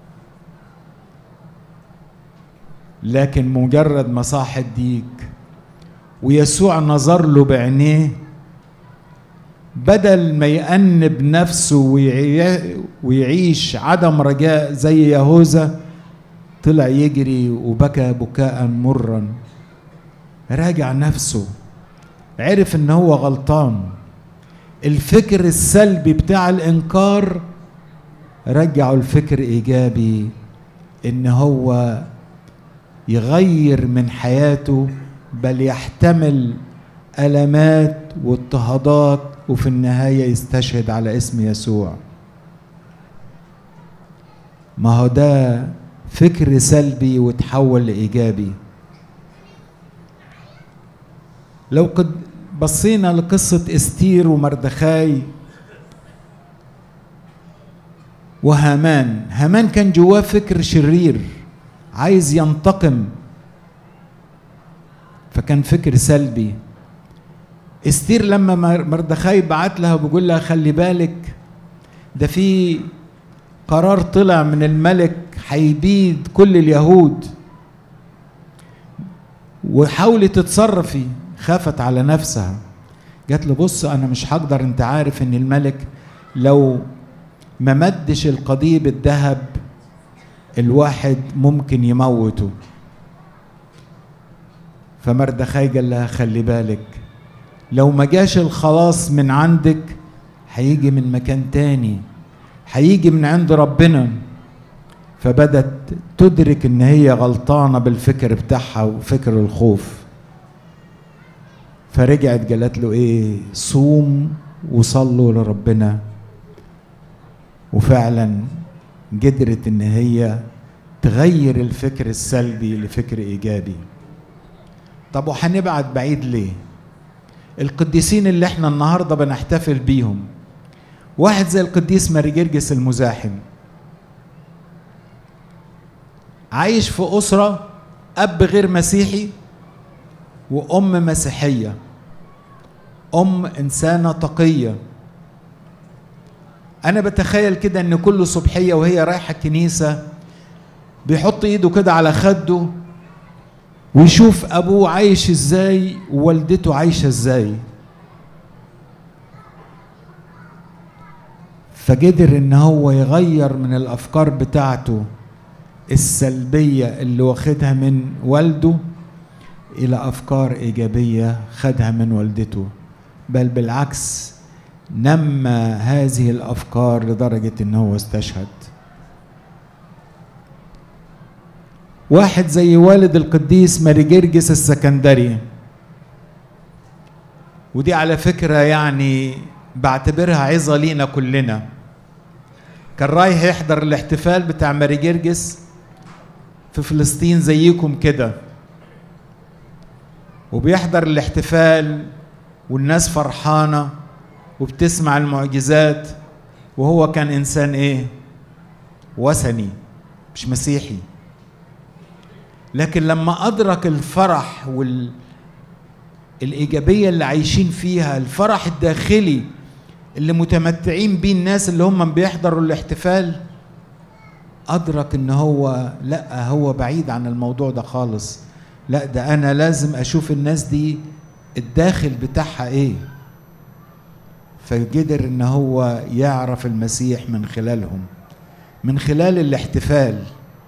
S14: لكن مجرد ما صاح الديك ويسوع نظر له بعينيه بدل ما يأنب نفسه ويعيش عدم رجاء زي يهوذا طلع يجري وبكى بكاء مرا راجع نفسه عرف ان هو غلطان الفكر السلبي بتاع الانكار رجعه الفكر ايجابي ان هو يغير من حياته بل يحتمل ألمات واضطهادات وفي النهاية يستشهد على اسم يسوع ما هو ده فكر سلبي وتحول لإيجابي لو قد بصينا لقصة استير ومردخاي وهامان هامان كان جواه فكر شرير عايز ينتقم فكان فكر سلبي استير لما مردخاي بعت لها بيقول لها خلي بالك ده في قرار طلع من الملك هيبيد كل اليهود وحاولي تتصرفي خافت على نفسها جات له بص انا مش هقدر انت عارف ان الملك لو ما مدش القضيب الذهب الواحد ممكن يموته فمردخاي قال لها خلي بالك لو ما جاش الخلاص من عندك هيجي من مكان تاني هيجي من عند ربنا فبدت تدرك ان هي غلطانه بالفكر بتاعها وفكر الخوف فرجعت قالت له ايه صوم وصلوا لربنا وفعلا قدرت ان هي تغير الفكر السلبي لفكر ايجابي طب وهنبعد بعيد ليه القديسين اللي احنا النهارده بنحتفل بيهم واحد زي القديس ماري جرجس المزاحم عايش في أسرة أب غير مسيحي وأم مسيحية أم إنسانة تقية أنا بتخيل كده إن كل صبحية وهي رايحة الكنيسة بيحط إيده كده على خده ويشوف أبوه عايش إزاي ووالدته عايشة إزاي فقدر إن هو يغير من الأفكار بتاعته السلبية اللي واخدها من والده إلى أفكار إيجابية خدها من والدته بل بالعكس نمى هذه الافكار لدرجه ان هو استشهد واحد زي والد القديس ماري جرجس السكندري ودي على فكره يعني بعتبرها عظه لينا كلنا كان رايح يحضر الاحتفال بتاع ماري جرجس في فلسطين زيكم كده وبيحضر الاحتفال والناس فرحانه وبتسمع المعجزات وهو كان انسان ايه وثني مش مسيحي لكن لما ادرك الفرح وال الايجابيه اللي عايشين فيها الفرح الداخلي اللي متمتعين بيه الناس اللي هم بيحضروا الاحتفال ادرك ان هو لا هو بعيد عن الموضوع ده خالص لا ده انا لازم اشوف الناس دي الداخل بتاعها ايه فقدر ان هو يعرف المسيح من خلالهم من خلال الاحتفال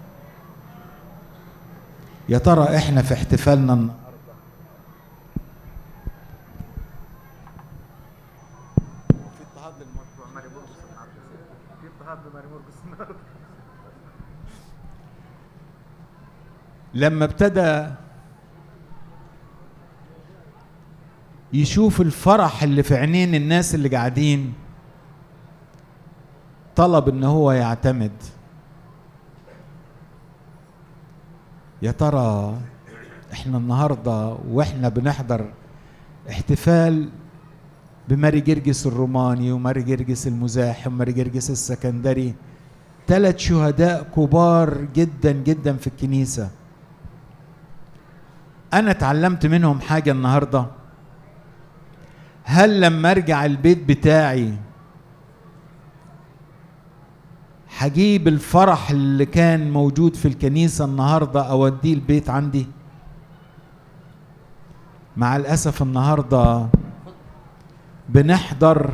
S14: يا ترى احنا في احتفالنا النهارده لما ابتدى يشوف الفرح اللي في عينين الناس اللي قاعدين طلب ان هو يعتمد يا ترى احنا النهارده واحنا بنحضر احتفال بماري جرجس الروماني وماري جرجس المزاحم وماري جرجس السكندري ثلاث شهداء كبار جدا جدا في الكنيسه انا اتعلمت منهم حاجه النهارده هل لما ارجع البيت بتاعي هجيب الفرح اللي كان موجود في الكنيسه النهارده اوديه البيت عندي مع الاسف النهارده بنحضر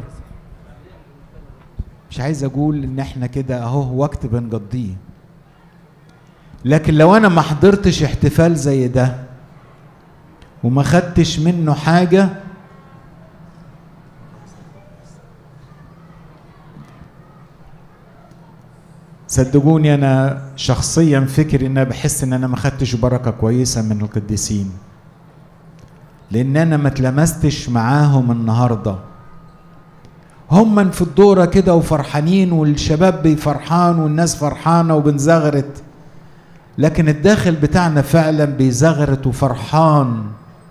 S14: مش عايز اقول ان احنا كده اهو وقت بنقضيه لكن لو انا ما حضرتش احتفال زي ده وما خدتش منه حاجه صدقوني انا شخصيا فكري ان انا بحس ان انا ما خدتش بركه كويسه من القديسين لان انا ما اتلمستش معاهم النهارده هم في الدوره كده وفرحانين والشباب بيفرحان والناس فرحانه وبنزغرت لكن الداخل بتاعنا فعلا بيزغرت وفرحان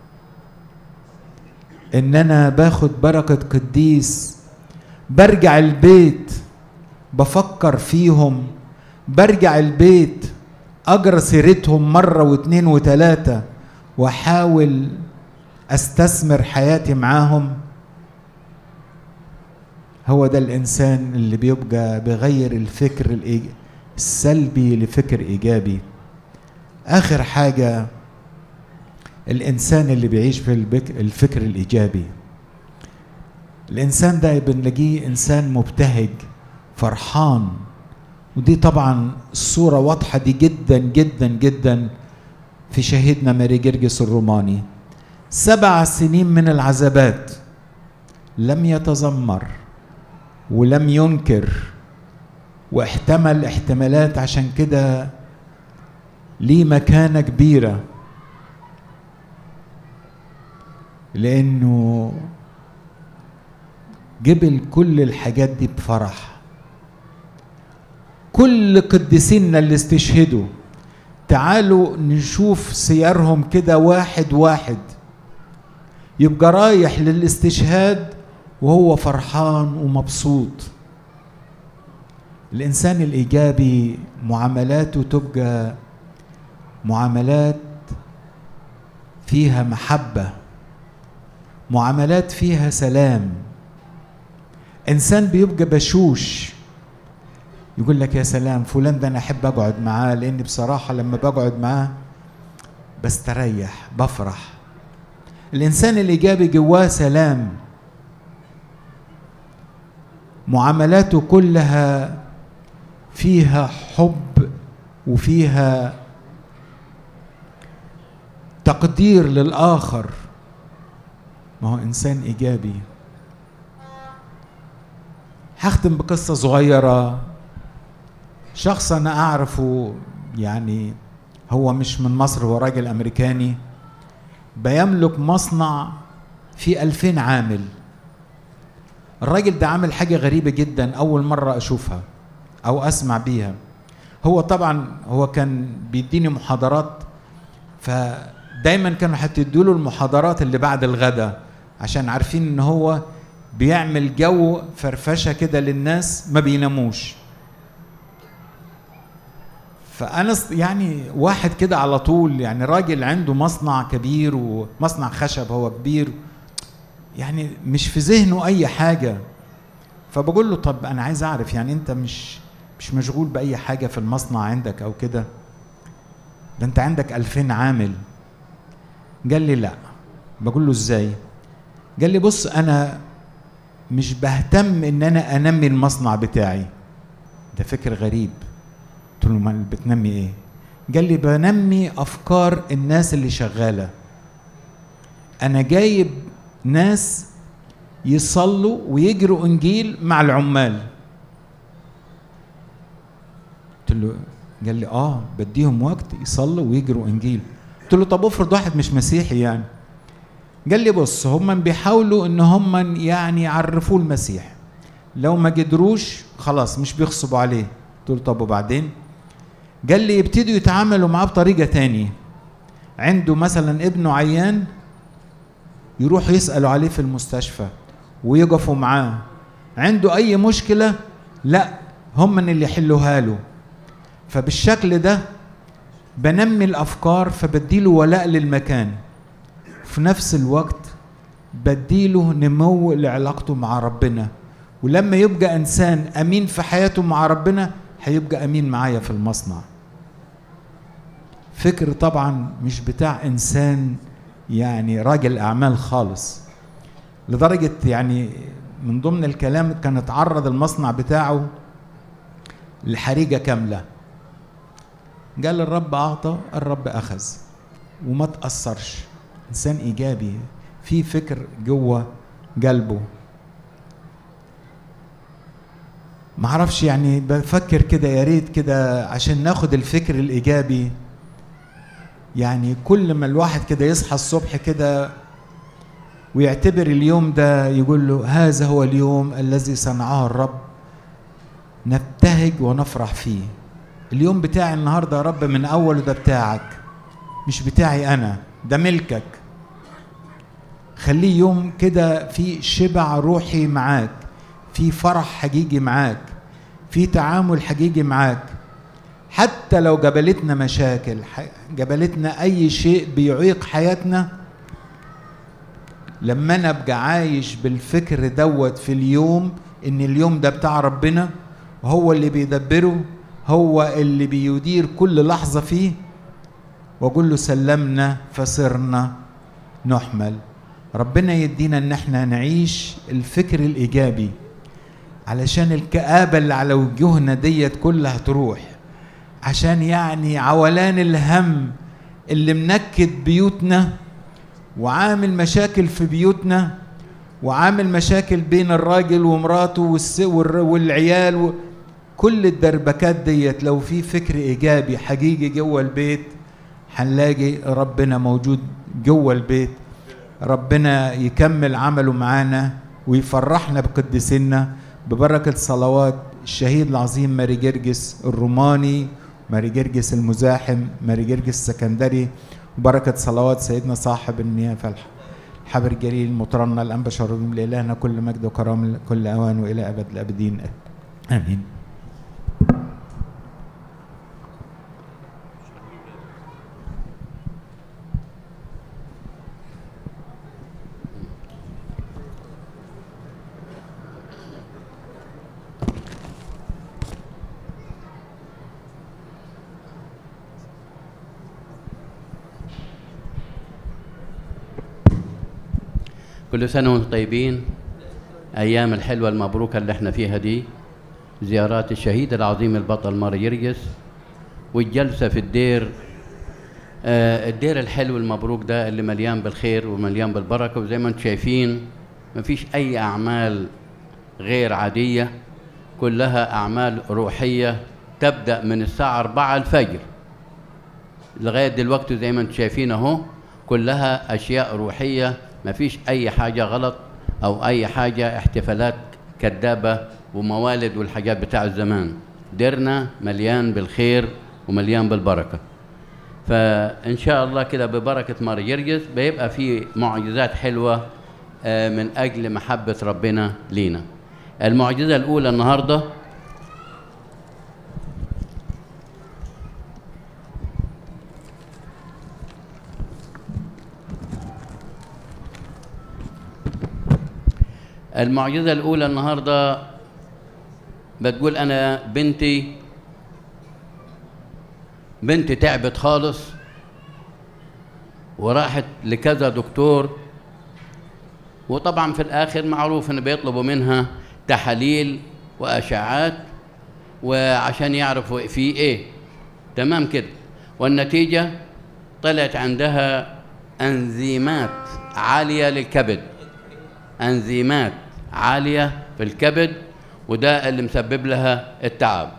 S14: ان انا باخد بركه قديس برجع البيت بفكر فيهم برجع البيت اجرى سيرتهم مره واتنين وتلاته واحاول استثمر حياتي معاهم هو ده الانسان اللي بيبقى بغير الفكر السلبي لفكر ايجابي اخر حاجه الانسان اللي بيعيش في الفكر الايجابي الانسان ده بنلاقيه انسان مبتهج فرحان ودي طبعا الصورة واضحة دي جدا جدا جدا في شهيدنا ماري جرجس الروماني سبع سنين من العذابات لم يتذمر ولم ينكر واحتمل احتمالات عشان كده ليه مكانة كبيرة لأنه جبل كل الحاجات دي بفرح كل قديسينا اللي استشهدوا تعالوا نشوف سيرهم كده واحد واحد يبقى رايح للاستشهاد وهو فرحان ومبسوط الانسان الايجابي معاملاته تبقى معاملات فيها محبه معاملات فيها سلام انسان بيبقى بشوش يقول لك يا سلام فلان ده انا احب اقعد معاه لان بصراحه لما بقعد معاه بستريح بفرح الانسان الايجابي جواه سلام معاملاته كلها فيها حب وفيها تقدير للاخر ما هو انسان ايجابي هختم بقصة صغيرة شخص أنا أعرفه يعني هو مش من مصر هو راجل أمريكاني بيملك مصنع فيه ألفين عامل الراجل ده عامل حاجة غريبة جدا أول مرة أشوفها أو أسمع بيها هو طبعا هو كان بيديني محاضرات فدايما كانوا هتدوا له المحاضرات اللي بعد الغداء عشان عارفين ان هو بيعمل جو فرفشه كده للناس ما بيناموش فانا ص- يعني واحد كده على طول يعني راجل عنده مصنع كبير ومصنع خشب هو كبير يعني مش في ذهنه اي حاجه فبقول له طب انا عايز اعرف يعني انت مش مش مشغول باي حاجه في المصنع عندك او كده ده انت عندك ألفين عامل قال لي لا بقول له ازاي قال لي بص انا مش بهتم ان انا انمي المصنع بتاعي ده فكر غريب قلت له "أمال بتنمي ايه قال لي بنمي افكار الناس اللي شغاله انا جايب ناس يصلوا ويجروا انجيل مع العمال قلت له قال لي اه بديهم وقت يصلوا ويجروا انجيل قلت له طب افرض واحد مش مسيحي يعني قال لي بص هم بيحاولوا ان هم يعني يعرفوه المسيح لو ما قدروش خلاص مش بيغصبوا عليه قلت له طب وبعدين قال لي يبتدوا يتعاملوا معاه بطريقه تانية عنده مثلا ابنه عيان يروحوا يسالوا عليه في المستشفى ويقفوا معاه عنده اي مشكله لا هم من اللي يحلوها له فبالشكل ده بنمي الافكار فبديله ولاء للمكان في نفس الوقت بديله نمو لعلاقته مع ربنا ولما يبقى انسان امين في حياته مع ربنا هيبقى امين معايا في المصنع فكر طبعا مش بتاع انسان يعني راجل اعمال خالص لدرجه يعني من ضمن الكلام كان اتعرض المصنع بتاعه لحريقه كامله قال الرب اعطى الرب اخذ وما تاثرش انسان ايجابي في فكر جوه قلبه ما اعرفش يعني بفكر كده يا ريت كده عشان ناخد الفكر الايجابي يعني كل ما الواحد كده يصحى الصبح كده ويعتبر اليوم ده يقول له هذا هو اليوم الذي صنعه الرب نبتهج ونفرح فيه اليوم بتاعي النهارده يا رب من اوله ده بتاعك مش بتاعي انا ده ملكك خليه يوم كده في شبع روحي معاك في فرح حقيقي معاك في تعامل حقيقي معاك حتى لو جبلتنا مشاكل جبلتنا اي شيء بيعيق حياتنا لما انا ابقى عايش بالفكر دوت في اليوم ان اليوم ده بتاع ربنا هو اللي بيدبره هو اللي بيدير كل لحظة فيه واقول له سلمنا فصرنا نحمل ربنا يدينا ان احنا نعيش الفكر الايجابي علشان الكآبة اللي على وجوهنا ديت كلها تروح عشان يعني عولان الهم اللي منكد بيوتنا وعامل مشاكل في بيوتنا وعامل مشاكل بين الراجل ومراته والس والعيال و... كل الدربكات ديت لو في فكر ايجابي حقيقي جوه البيت هنلاقي ربنا موجود جوه البيت ربنا يكمل عمله معانا ويفرحنا بقدسنا ببركة صلوات الشهيد العظيم ماري جرجس الروماني ماري جرجس المزاحم ماري جرجس السكندري وبركة صلوات سيدنا صاحب النيافة الحبر الجليل المطرنة الأنبا شروريم لإلهنا كل مجد وكرام كل أوان وإلى أبد الأبدين آمين
S15: كل سنة وانتم طيبين أيام الحلوة المبروكة اللي احنا فيها دي زيارات الشهيد العظيم البطل مار يرجس والجلسة في الدير آه الدير الحلو المبروك ده اللي مليان بالخير ومليان بالبركة وزي ما انتم شايفين مفيش أي أعمال غير عادية كلها أعمال روحية تبدأ من الساعة 4 الفجر لغاية دلوقتي زي ما انتم شايفين اهو كلها أشياء روحية ما فيش أي حاجة غلط أو أي حاجة احتفالات كذابة وموالد والحاجات بتاع الزمان ديرنا مليان بالخير ومليان بالبركة فإن شاء الله كده ببركة مار جرجس بيبقى في معجزات حلوة آه، من أجل محبة ربنا لينا المعجزة الأولى النهاردة المعجزة الأولى النهاردة بتقول أنا بنتي بنتي تعبت خالص وراحت لكذا دكتور وطبعا في الآخر معروف إن بيطلبوا منها تحاليل وأشعات وعشان يعرفوا في إيه تمام كده والنتيجة طلعت عندها أنزيمات عالية للكبد انزيمات عاليه في الكبد وده اللي مسبب لها التعب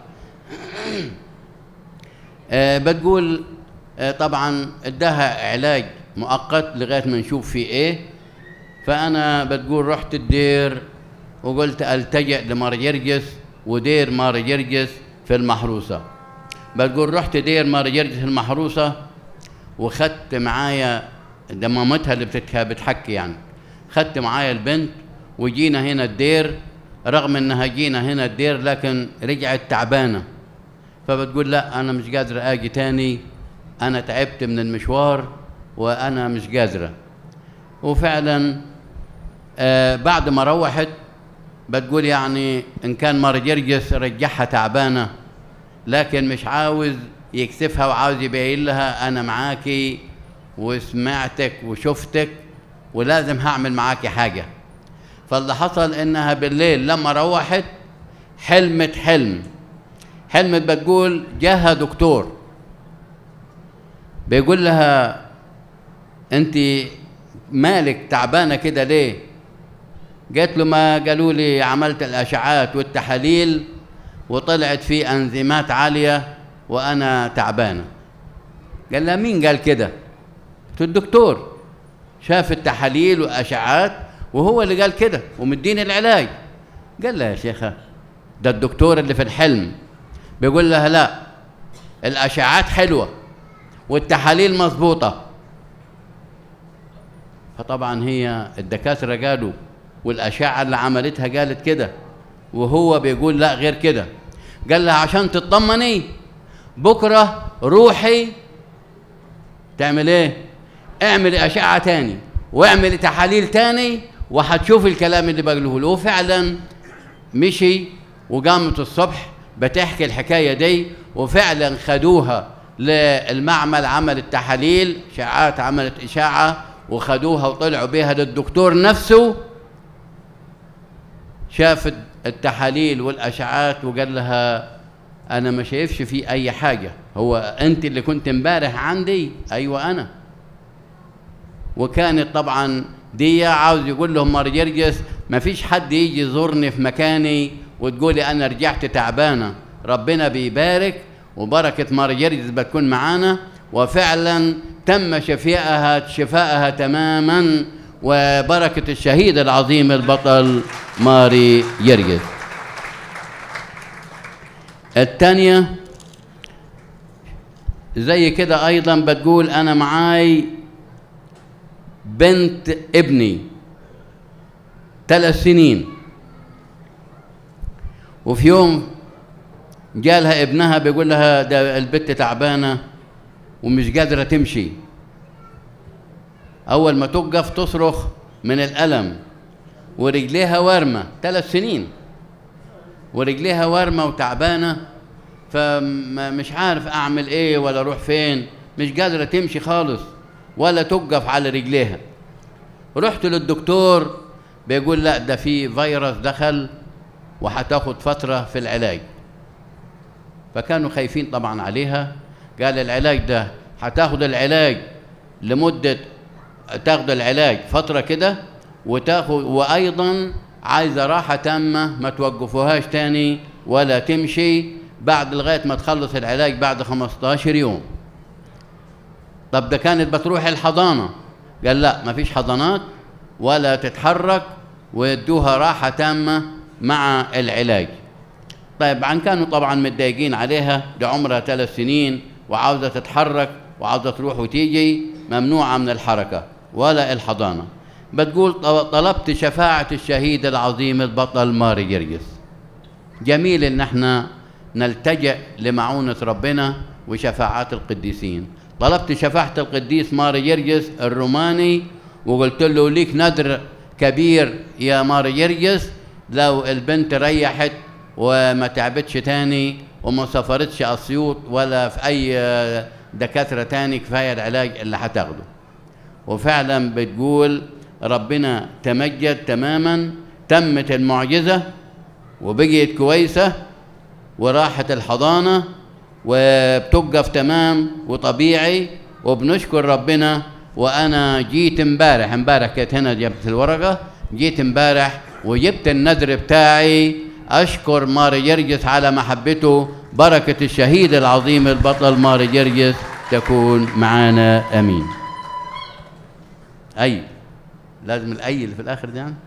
S15: آه بتقول آه طبعا اداها علاج مؤقت لغايه ما نشوف في ايه فانا بتقول رحت الدير وقلت التجئ لمار جرجس ودير مار جرجس في المحروسه بتقول رحت دير مار جرجس في المحروسه وخدت معايا ده مامتها اللي بتتك- بتحكي يعني خدت معايا البنت وجينا هنا الدير رغم انها جينا هنا الدير لكن رجعت تعبانه فبتقول لا انا مش قادره اجي تاني انا تعبت من المشوار وانا مش قادره وفعلا آه بعد ما روحت بتقول يعني ان كان مار جرجس رجعها تعبانه لكن مش عاوز يكسفها وعاوز يبين لها انا معاكي وسمعتك وشفتك ولازم هعمل معاكي حاجه فاللي حصل انها بالليل لما روحت حلمت حلم حلمت بتقول جاها دكتور بيقول لها انت مالك تعبانه كده ليه قالت له ما قالوا لي عملت الاشعات والتحاليل وطلعت في انزيمات عاليه وانا تعبانه قال لها مين قال كده قلت له الدكتور شاف التحاليل والاشعات وهو اللي قال كده ومديني العلاج قال لها يا شيخه ده الدكتور اللي في الحلم بيقول لها لا الاشعات حلوه والتحاليل مظبوطه فطبعا هي الدكاتره قالوا والاشعه اللي عملتها قالت كده وهو بيقول لا غير كده قال لها عشان تطمني بكره روحي تعمل ايه اعملي اشعه تاني واعملي تحاليل تاني وهتشوفي الكلام اللي بقوله له وفعلا مشي وقامت الصبح بتحكي الحكايه دي وفعلا خدوها للمعمل عمل التحاليل اشاعات عملت اشاعه وخدوها وطلعوا بيها للدكتور نفسه شاف التحاليل والاشعات وقال لها انا ما شايفش في اي حاجه هو انت اللي كنت امبارح عندي ايوه انا وكانت طبعا دي عاوز يقول لهم مار جرجس ما فيش حد يجي يزورني في مكاني وتقولي انا رجعت تعبانه ربنا بيبارك وبركه مار جرجس بتكون معانا وفعلا تم شفائها شفائها تماما وبركه الشهيد العظيم البطل ماري جرجس الثانيه زي كده ايضا بتقول انا معاي بنت ابني ثلاث سنين وفي يوم جالها ابنها بيقول لها ده البت تعبانه ومش قادره تمشي اول ما توقف تصرخ من الالم ورجليها وارمه ثلاث سنين ورجليها وارمه وتعبانه فمش عارف اعمل ايه ولا اروح فين مش قادره تمشي خالص ولا توقف على رجليها رحت للدكتور بيقول لا ده في فيروس دخل وهتاخد فتره في العلاج فكانوا خايفين طبعا عليها قال العلاج ده هتاخد العلاج لمده تاخد العلاج فتره كده وتاخد وايضا عايزه راحه تامه ما توقفوهاش تاني ولا تمشي بعد لغايه ما تخلص العلاج بعد 15 يوم طب ده كانت بتروح الحضانه قال لا ما فيش حضانات ولا تتحرك ويدوها راحه تامه مع العلاج طبعا كانوا طبعا متضايقين عليها دي عمرها ثلاث سنين وعاوزه تتحرك وعاوزه تروح وتيجي ممنوعه من الحركه ولا الحضانه بتقول طل- طلبت شفاعه الشهيد العظيم البطل ماري جرجس جميل ان احنا نلتجئ لمعونه ربنا وشفاعات القديسين طلبت شفاعه القديس ماري جرجس الروماني وقلت له ليك نذر كبير يا ماري جرجس لو البنت ريحت وما تعبتش تاني وما سافرتش اسيوط ولا في اي آه، دكاتره تاني كفايه العلاج اللي هتاخده وفعلا بتقول ربنا تمجد تماما تمت المعجزه وبقيت كويسه وراحت الحضانه وبتوقف تمام وطبيعي وبنشكر ربنا وانا جيت امبارح امبارح كانت هنا جبت الورقه جيت امبارح وجبت النذر بتاعي اشكر ماري جرجس على محبته بركه الشهيد العظيم البطل ماري جرجس تكون معانا امين اي لازم الاي اللي في الاخر دي يعني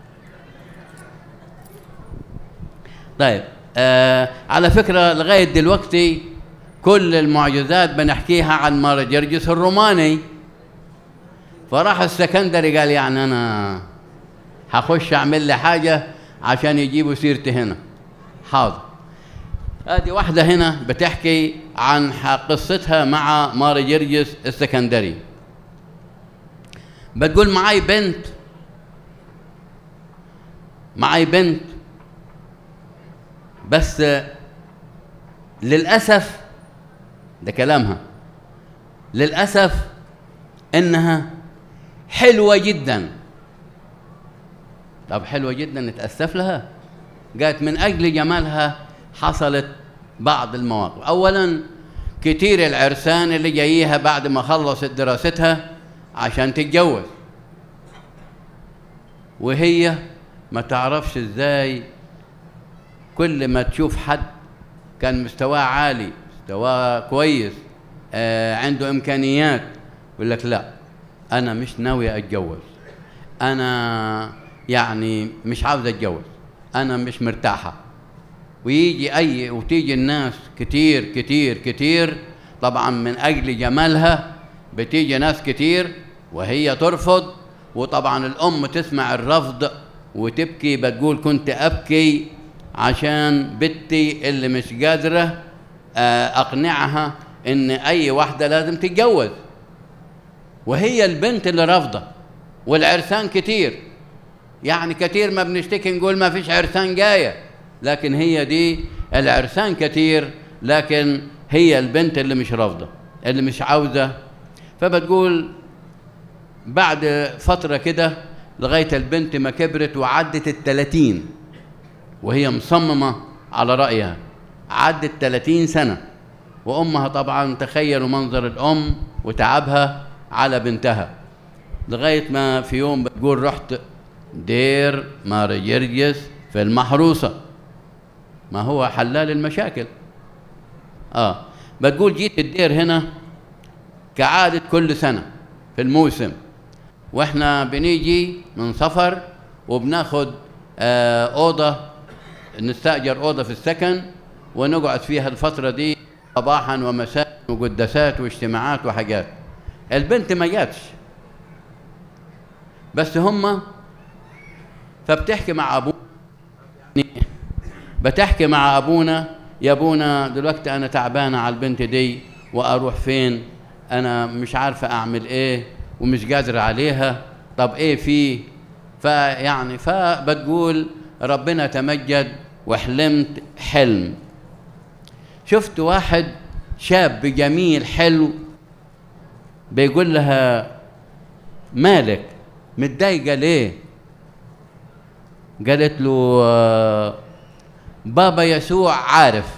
S15: طيب آه على فكره لغايه دلوقتي كل المعجزات بنحكيها عن ماري جرجس الروماني فراح السكندري قال يعني انا هخش اعمل لي حاجه عشان يجيبوا سيرتي هنا حاضر ادي واحده هنا بتحكي عن ح- قصتها مع ماري جرجس السكندري بتقول معاي بنت معاي بنت بس للاسف ده كلامها للاسف انها حلوه جدا طب حلوه جدا نتاسف لها قالت من اجل جمالها حصلت بعض المواقف اولا كتير العرسان اللي جاييها بعد ما خلصت دراستها عشان تتجوز وهي ما تعرفش ازاي كل ما تشوف حد كان مستواه عالي مستواه كويس آه عنده امكانيات يقول لك لا انا مش ناوي اتجوز انا يعني مش عاوز اتجوز انا مش مرتاحه ويجي اي وتيجي الناس كتير كتير كتير طبعا من اجل جمالها بتيجي ناس كتير وهي ترفض وطبعا الام تسمع الرفض وتبكي بتقول كنت ابكي عشان بنتي اللي مش قادره آه، اقنعها ان اي واحده لازم تتجوز وهي البنت اللي رافضه والعرسان كتير يعني كتير ما بنشتكي نقول ما فيش عرسان جايه لكن هي دي العرسان كتير لكن هي البنت اللي مش رافضه اللي مش عاوزه فبتقول بعد فتره كده لغايه البنت ما كبرت وعدت الثلاثين وهي مصممه على رايها عدت 30 سنه وامها طبعا تخيلوا منظر الام وتعبها على بنتها لغايه ما في يوم بتقول رحت دير ماري جرجس في المحروسه ما هو حلال المشاكل اه بتقول جيت الدير هنا كعاده كل سنه في الموسم واحنا بنيجي من سفر وبناخد آه اوضه نستاجر اوضه في السكن ونقعد فيها الفتره دي صباحا ومساء وقداسات واجتماعات وحاجات البنت ما جاتش بس هم فبتحكي مع ابونا بتحكي مع ابونا يا ابونا دلوقتي انا تعبانه على البنت دي واروح فين انا مش عارفه اعمل ايه ومش قادره عليها طب ايه في فيعني فبتقول ربنا تمجد وحلمت حلم شفت واحد شاب جميل حلو بيقول لها مالك متضايقه ليه قالت له آه، بابا يسوع عارف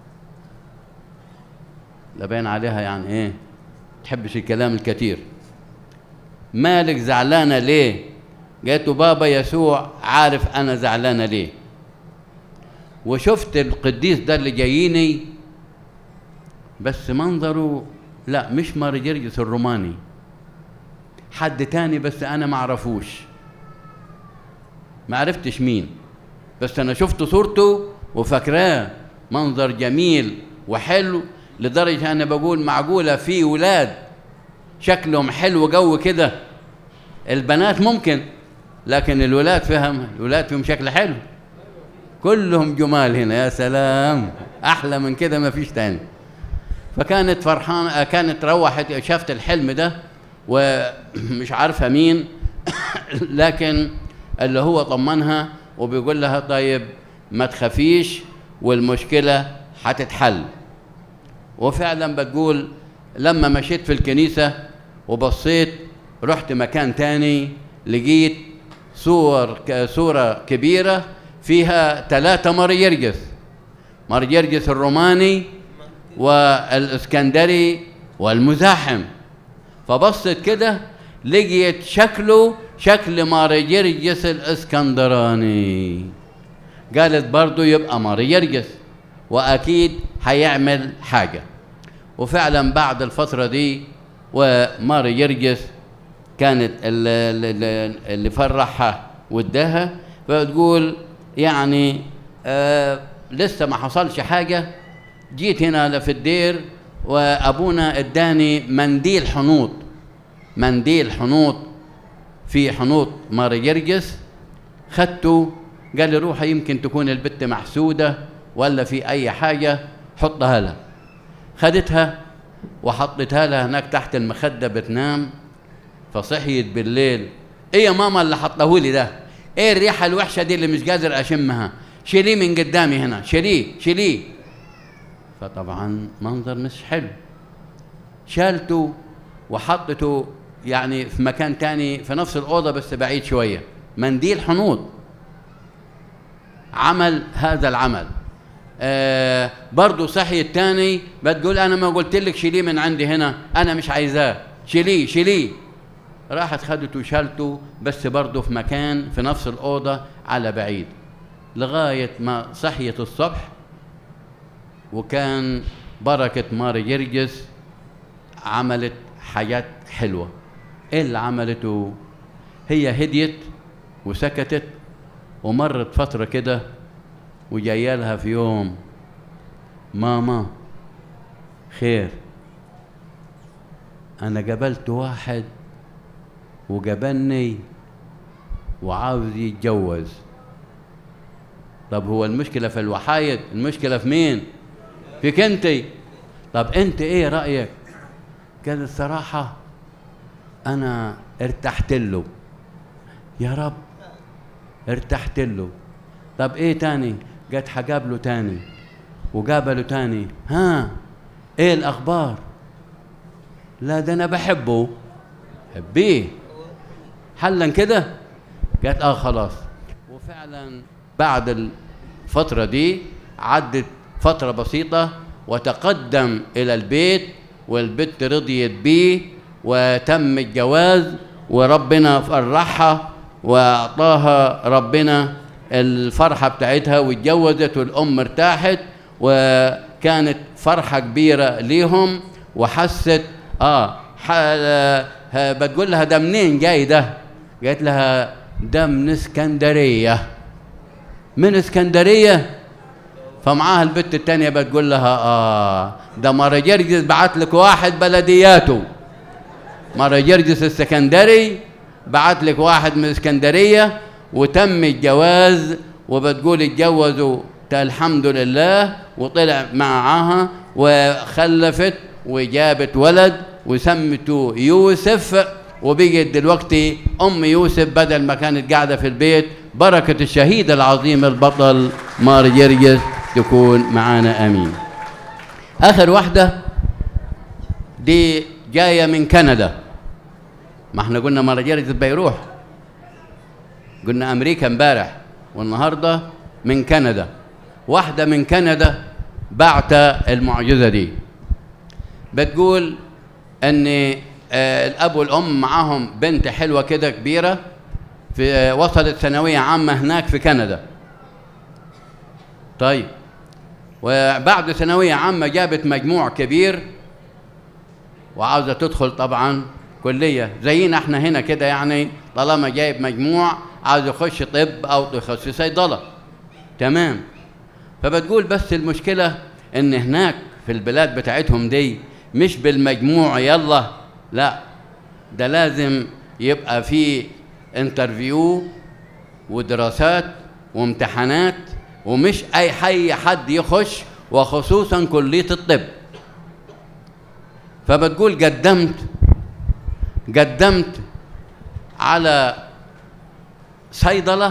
S15: لا باين عليها يعني ايه تحبش الكلام الكتير مالك زعلانه ليه قالت له بابا يسوع عارف انا زعلانه ليه وشفت القديس ده اللي جاييني بس منظره لا مش مارجرجس الروماني حد تاني بس انا ما اعرفوش ما عرفتش مين بس انا شفت صورته وفاكراه منظر جميل وحلو لدرجه انا بقول معقوله في ولاد شكلهم حلو جو كده البنات ممكن لكن الولاد فهم الولاد فيهم شكل حلو كلهم جمال هنا يا سلام احلى من كده ما فيش تاني فكانت فرحانه كانت روحت شافت الحلم ده ومش عارفه مين لكن اللي هو طمنها وبيقول لها طيب ما تخافيش والمشكله هتتحل وفعلا بتقول لما مشيت في الكنيسه وبصيت رحت مكان تاني لقيت صور صوره كبيره فيها ثلاثه مريرجس مريرجس الروماني والاسكندري والمزاحم فبصت كده لقيت شكله شكل ماريجرجس الاسكندراني قالت برضو يبقى ماريجرجس واكيد هيعمل حاجه وفعلا بعد الفتره دي وماريجرجس كانت اللي, اللي فرحها واداها فتقول يعني آه لسه ما حصلش حاجه جيت هنا في الدير وابونا اداني منديل حنوط منديل حنوط في حنوط ماريجرجس خدته قال لي روحي يمكن تكون البت محسوده ولا في اي حاجه حطها لها خدتها وحطيتها لها هناك تحت المخده بتنام فصحيت بالليل ايه يا ماما اللي حطه لي ده ايه الريحه الوحشه دي اللي مش قادر اشمها شيليه من قدامي هنا شيليه شيليه فطبعا منظر مش حلو شالته وحطته يعني في مكان تاني في نفس الأوضة بس بعيد شوية منديل حنوط عمل هذا العمل آه برضو صحي التاني بتقول أنا ما قلت لك شيليه من عندي هنا أنا مش عايزاه شيليه شيليه راحت خدته وشالته بس برضه في مكان في نفس الأوضة على بعيد لغاية ما صحيت الصبح وكان بركة ماري جرجس عملت حاجات حلوة ايه اللي عملته هي هديت وسكتت ومرت فترة كده وجاية لها في يوم ماما خير أنا قابلت واحد وقابلني وعاوز يتجوز طب هو المشكلة في الوحايد المشكلة في مين فيك انت طب انت ايه رأيك قال الصراحة انا ارتحت له يا رب ارتحت له طب ايه تاني قالت حقابله تاني وقابله تاني ها ايه الاخبار لا ده انا بحبه حبيه حلا كده قالت اه خلاص وفعلا بعد الفترة دي عدت فترة بسيطة وتقدم إلى البيت والبت رضيت بيه وتم الجواز وربنا فرحها وأعطاها ربنا الفرحة بتاعتها واتجوزت والأم ارتاحت وكانت فرحة كبيرة ليهم وحست آه بتقول لها ده منين جاي ده؟ قالت لها ده من اسكندرية من اسكندرية فمعاها البت التانية بتقول لها اه ده مارا جرجس بعت لك واحد بلدياته مارا جرجس السكندري بعت لك واحد من اسكندرية وتم الجواز وبتقول اتجوزوا الحمد لله وطلع معاها وخلفت وجابت ولد وسمته يوسف وبقت دلوقتي ام يوسف بدل ما كانت قاعده في البيت بركه الشهيد العظيم البطل مار جرجس تكون معانا امين اخر واحده دي جايه من كندا ما احنا قلنا مار جرجس بيروح قلنا امريكا امبارح والنهارده من كندا واحده من كندا بعت المعجزه دي بتقول ان آه الاب والام معاهم بنت حلوه كده كبيره في آه وصلت ثانويه عامه هناك في كندا طيب وبعد ثانوية عامة جابت مجموع كبير وعاوزة تدخل طبعا كلية زينا احنا هنا كده يعني طالما جايب مجموع عاوز يخش طب أو يخش صيدلة تمام فبتقول بس المشكلة إن هناك في البلاد بتاعتهم دي مش بالمجموع يلا لا ده لازم يبقى في انترفيو ودراسات وامتحانات ومش اي حي حد يخش وخصوصا كليه الطب فبتقول قدمت قدمت على صيدله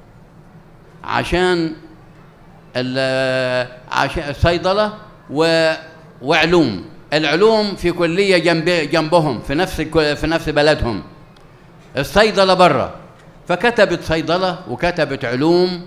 S15: عشان ال- عشان الصيدله و وعلوم العلوم في كليه جنب جنبهم في نفس الك- في نفس بلدهم الصيدله بره فكتبت صيدله وكتبت علوم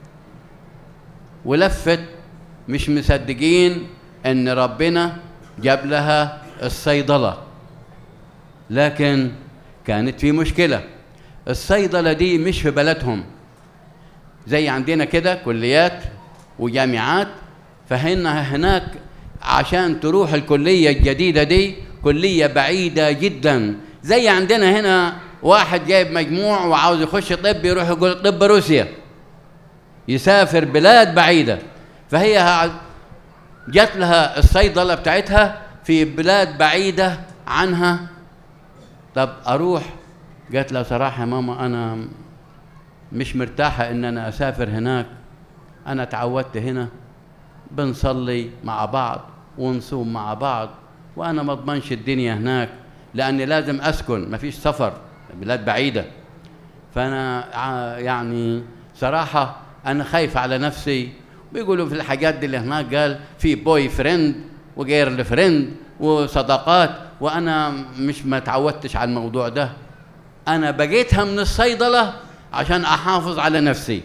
S15: ولفت مش مصدقين ان ربنا جاب لها الصيدله لكن كانت في مشكله الصيدله دي مش في بلدهم زي عندنا كده كليات وجامعات فهنا هناك عشان تروح الكليه الجديده دي كليه بعيده جدا زي عندنا هنا واحد جايب مجموع وعاوز يخش طب يروح يقول طب روسيا يسافر بلاد بعيده فهي ع- جات لها الصيدله بتاعتها في بلاد بعيده عنها طب اروح قالت لها صراحه يا ماما انا مش مرتاحه ان انا اسافر هناك انا تعودت هنا بنصلي مع بعض ونصوم مع بعض وانا ما اضمنش الدنيا هناك لاني لازم اسكن مفيش سفر بلاد بعيده فانا ع- يعني صراحه انا خايف على نفسي بيقولوا في الحاجات دي اللي هناك قال في بوي فريند وجيرل فريند وصداقات وانا مش ما تعودتش على الموضوع ده انا بقيتها من الصيدله عشان احافظ على نفسي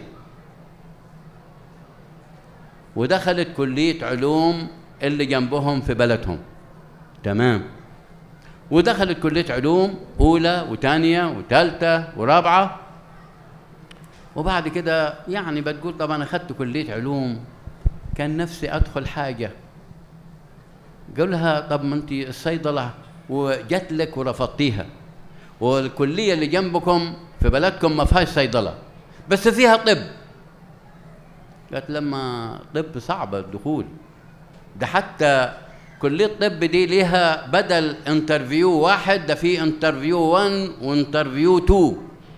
S15: ودخلت كليه علوم اللي جنبهم في بلدهم تمام ودخلت كليه علوم اولى وثانيه وثالثه ورابعه وبعد كده يعني بتقول طب انا اخذت كليه علوم كان نفسي ادخل حاجه قال لها طب ما انت الصيدله وجت لك ورفضتيها والكليه اللي جنبكم في بلدكم ما فيهاش صيدله بس فيها طب قالت لما طب صعب الدخول ده حتى كلية الطب دي ليها بدل انترفيو واحد ده في انترفيو 1 وانترفيو 2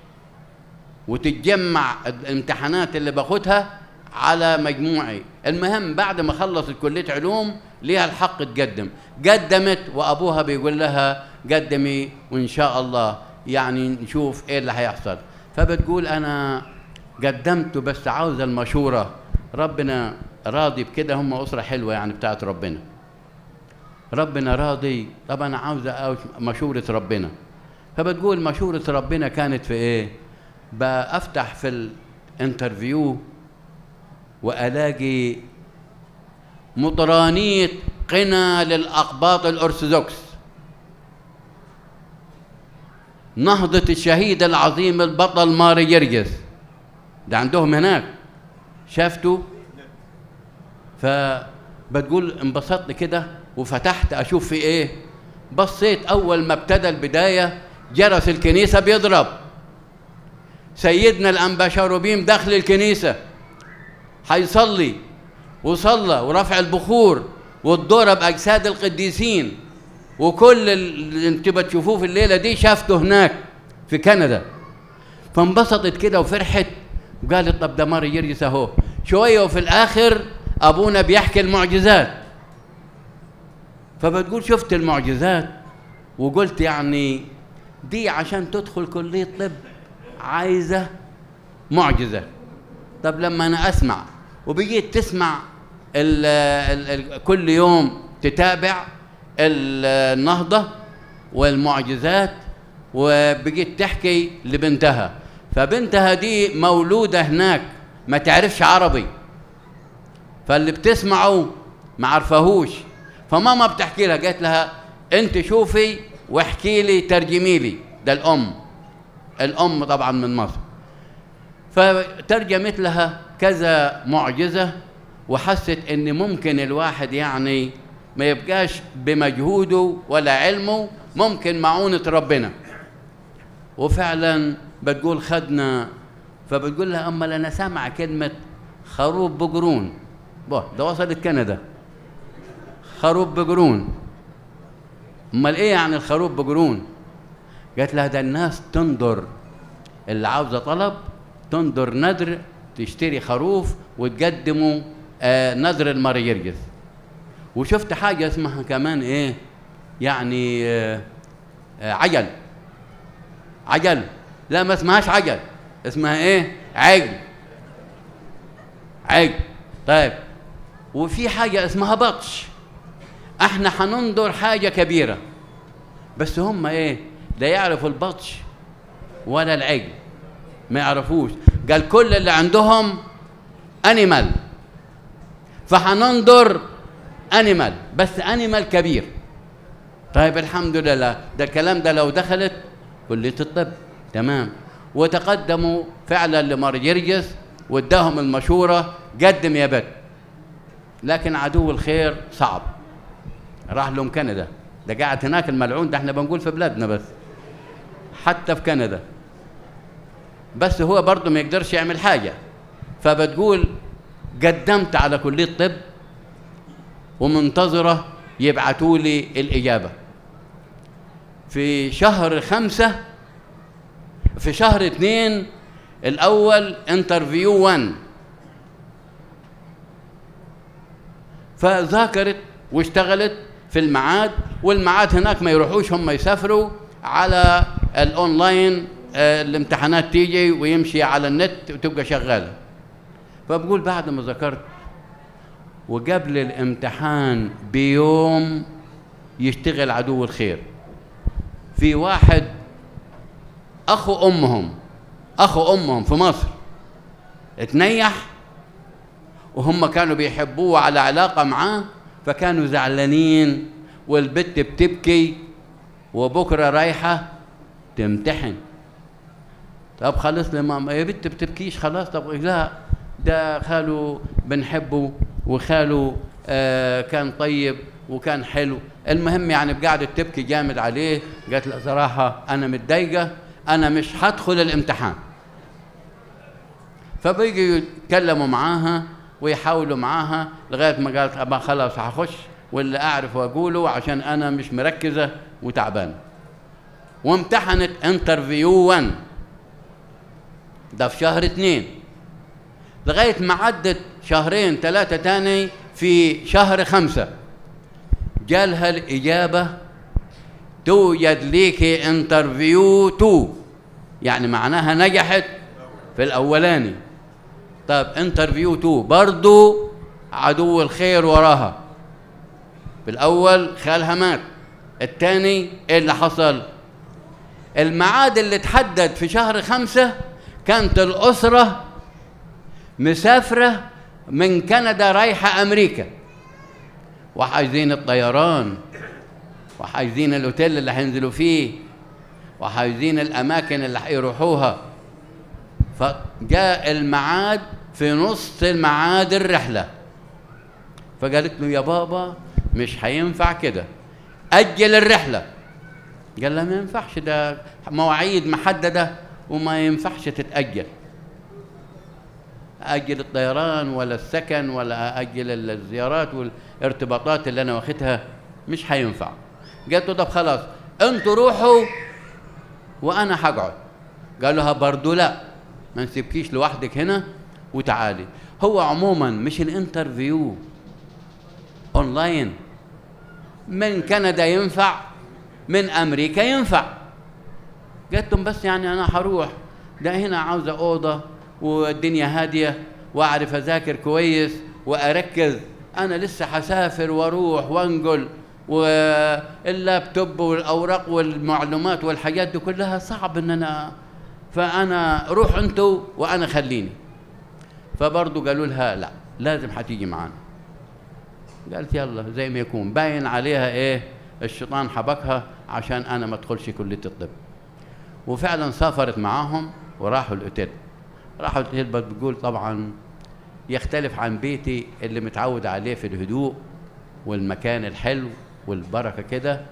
S15: وتتجمع الامتحانات اللي باخدها على مجموعي المهم بعد ما خلصت كلية علوم ليها الحق تقدم قدمت وأبوها بيقول لها قدمي وإن شاء الله يعني نشوف إيه اللي هيحصل فبتقول أنا قدمت بس عاوز المشورة ربنا راضي بكده هم أسرة حلوة يعني بتاعت ربنا ربنا راضي طب أنا عاوزة مشورة ربنا فبتقول مشورة ربنا كانت في إيه بفتح في الانترفيو وألاقي مطرانية قنا للأقباط الأرثوذكس نهضة الشهيد العظيم البطل ماري جرجس ده عندهم هناك شافته فبتقول انبسطت كده وفتحت اشوف في ايه بصيت اول ما ابتدى البدايه جرس الكنيسه بيضرب سيدنا الانبا شاروبيم داخل الكنيسه هيصلي وصلى ورفع البخور والدورة بأجساد القديسين وكل اللي انت بتشوفوه في الليلة دي شافته هناك في كندا فانبسطت كده وفرحت وقالت طب ده ماري جرجس اهو شوية وفي الآخر أبونا بيحكي المعجزات فبتقول شفت المعجزات وقلت يعني دي عشان تدخل كلية طب عايزة معجزة طب لما أنا أسمع وبقيت تسمع ال ال ال كل يوم تتابع النهضة والمعجزات وبقيت تحكي لبنتها فبنتها دي مولودة هناك ما تعرفش عربي فاللي بتسمعه ما عرفهوش فماما بتحكي لها قالت لها انت شوفي واحكي لي ترجمي لي ده الام الام طبعا من مصر فترجمت لها كذا معجزه وحست ان ممكن الواحد يعني ما يبقاش بمجهوده ولا علمه ممكن معونة ربنا وفعلا بتقول خدنا فبتقول لها اما انا سامع كلمة خروف بقرون بوه ده وصلت كندا خروف بقرون امال ايه يعني الخروف بقرون قالت لها ده الناس تنظر اللي عاوزه طلب تنظر نذر تشتري خروف وتقدمه آه نذر المريرجس وشفت حاجه اسمها كمان ايه يعني آه آه عجل عجل لا ما اسمهاش عجل اسمها ايه عجل عجل طيب وفي حاجه اسمها بطش احنا هننظر حاجه كبيره بس هم ايه لا يعرفوا البطش ولا العجل ما يعرفوش قال كل اللي عندهم انيمال فهننظر انيمال بس انيمال كبير طيب الحمد لله ده الكلام ده لو دخلت كليه الطب تمام وتقدموا فعلا لمارجرجس واداهم المشوره قدم يا بت لكن عدو الخير صعب راح لهم كندا ده قاعد هناك الملعون ده احنا بنقول في بلادنا بس حتى في كندا بس هو برضه ما يقدرش يعمل حاجه فبتقول قدمت على كليه طب ومنتظره يبعتوا لي الاجابه في شهر خمسة في شهر اثنين الأول انترفيو 1 فذاكرت واشتغلت في الميعاد والميعاد هناك ما يروحوش هم يسافروا على الاونلاين آه، الامتحانات تيجي ويمشي على النت وتبقى شغاله فبقول بعد ما ذكرت وقبل الامتحان بيوم يشتغل عدو الخير في واحد اخو امهم اخو امهم في مصر اتنيح وهم كانوا بيحبوه على علاقه معاه فكانوا زعلانين والبت بتبكي وبكره رايحه تمتحن طب خلص لي ماما يا بنت بتبكيش خلاص طب لا ده خاله بنحبه وخاله آه كان طيب وكان حلو المهم يعني قعدت تبكي جامد عليه قالت له صراحة أنا متضايقة أنا مش هدخل الامتحان فبيجوا يتكلموا معاها ويحاولوا معاها لغاية ما قالت أبا خلاص هخش واللي أعرف وأقوله عشان أنا مش مركزة وتعبانة وامتحنت انترفيو 1 ده في شهر اتنين لغاية ما عدت شهرين ثلاثة تاني في شهر خمسة جالها الإجابة توجد ليك انترفيو 2 يعني معناها نجحت في الأولاني طب انترفيو 2 برضو عدو الخير وراها في الأول خالها مات الثاني ايه اللي حصل الميعاد اللي اتحدد في شهر خمسة كانت الأسرة مسافرة من كندا رايحة أمريكا وحاجزين الطيران وحاجزين الأوتيل اللي هينزلوا فيه وحاجزين الأماكن اللي هيروحوها فجاء الميعاد في نص الميعاد الرحلة فقالت له يا بابا مش هينفع كده أجل الرحلة قال لها ما ينفعش ده مواعيد محددة وما ينفعش تتأجل أجل الطيران ولا السكن ولا أجل الزيارات والارتباطات اللي أنا واخدها مش هينفع قالت له طب خلاص أنتوا روحوا وأنا هقعد قال لها برضو لا ما نسيبكيش لوحدك هنا وتعالي هو عموما مش الانترفيو اونلاين من كندا ينفع من امريكا ينفع قلت لهم بس يعني انا هروح ده هنا عاوزه اوضه والدنيا هاديه واعرف اذاكر كويس واركز انا لسه هسافر واروح وانقل واللابتوب والاوراق والمعلومات والحاجات دي كلها صعب ان انا فانا روح انتوا وانا خليني فبرضه قالوا لها لا لازم هتيجي معانا قالت يلا زي ما يكون باين عليها ايه الشيطان حبكها عشان انا ما ادخلش كليه الطب وفعلا سافرت معاهم وراحوا الاوتيل راحوا الاوتيل بتقول طبعا يختلف عن بيتي اللي متعود عليه في الهدوء والمكان الحلو والبركة كده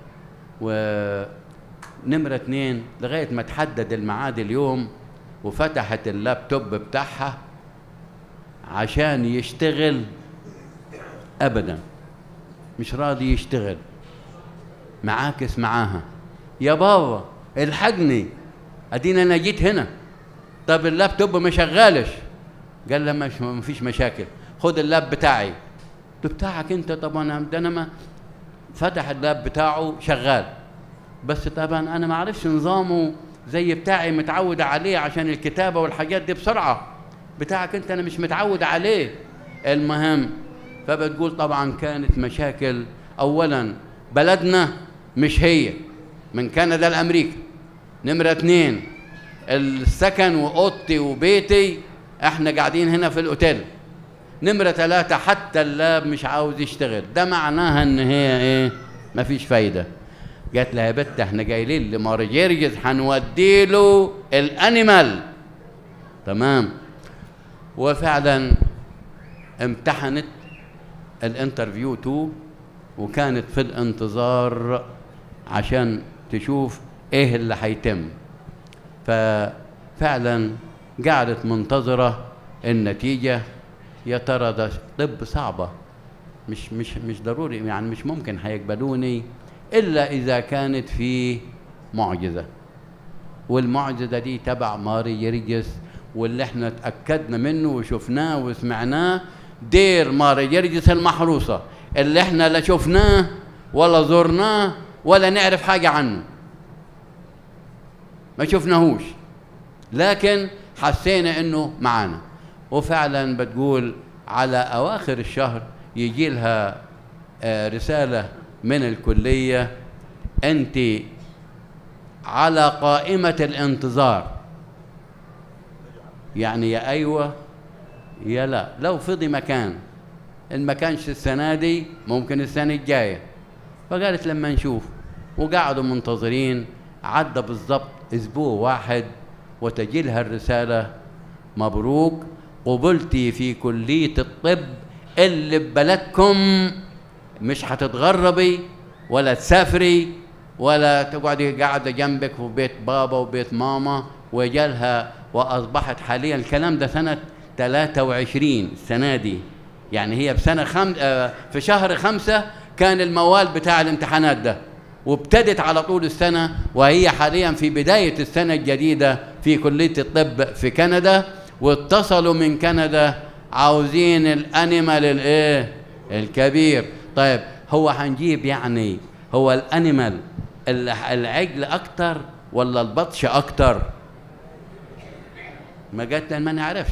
S15: ونمرة اتنين لغاية ما تحدد الميعاد اليوم وفتحت اللابتوب بتاعها عشان يشتغل أبدا مش راضي يشتغل معاكس معاها يا بابا الحقني ادينا انا جيت هنا طب اللابتوب ما شغالش قال له مش ما فيش مشاكل خد اللاب بتاعي ده بتاعك انت طبعا ده انا ما فتح اللاب بتاعه شغال بس طبعا انا ما اعرفش نظامه زي بتاعي متعود عليه عشان الكتابه والحاجات دي بسرعه بتاعك انت انا مش متعود عليه المهم فبتقول طبعا كانت مشاكل اولا بلدنا مش هي من كندا لامريكا نمره اتنين السكن واوضتي وبيتي احنا قاعدين هنا في الاوتيل نمرة ثلاثة حتى اللاب مش عاوز يشتغل ده معناها ان هي ايه مفيش فايدة قالت لها يا بت احنا جايين لمارجيرجز هنودي له الانيمال تمام وفعلا امتحنت الانترفيو 2 وكانت في الانتظار عشان تشوف ايه اللي هيتم ففعلا قعدت منتظرة النتيجة يا ترى ده طب صعبة مش مش مش ضروري يعني مش ممكن هيقبلوني إلا إذا كانت في معجزة والمعجزة دي تبع ماري يرجس واللي احنا اتأكدنا منه وشفناه وسمعناه دير ماري يرجس المحروسة اللي احنا لا شفناه ولا زرناه ولا نعرف حاجة عنه ما شفناهوش لكن حسينا انه معانا وفعلا بتقول على اواخر الشهر يجي لها آه، رساله من الكليه انت على قائمه الانتظار يعني يا ايوه يا لا لو فضي مكان ان ما كانش السنه دي ممكن السنه الجايه فقالت لما نشوف وقعدوا منتظرين عدى بالضبط اسبوع واحد وتجي لها الرساله مبروك قبلتي في كليه الطب اللي ببلدكم مش هتتغربي ولا تسافري ولا تقعدي قاعده جنبك في بيت بابا وبيت ماما وجالها واصبحت حاليا الكلام ده سنه 23 السنه دي يعني هي بسنه خم... آه، في شهر خمسة كان الموال بتاع الامتحانات ده وابتدت على طول السنة وهي حاليا في بداية السنة الجديدة في كلية الطب في كندا واتصلوا من كندا عاوزين الانيمال الايه الكبير طيب هو هنجيب يعني هو الانيمال ال- العجل اكتر ولا البطش اكتر ما جت ما نعرفش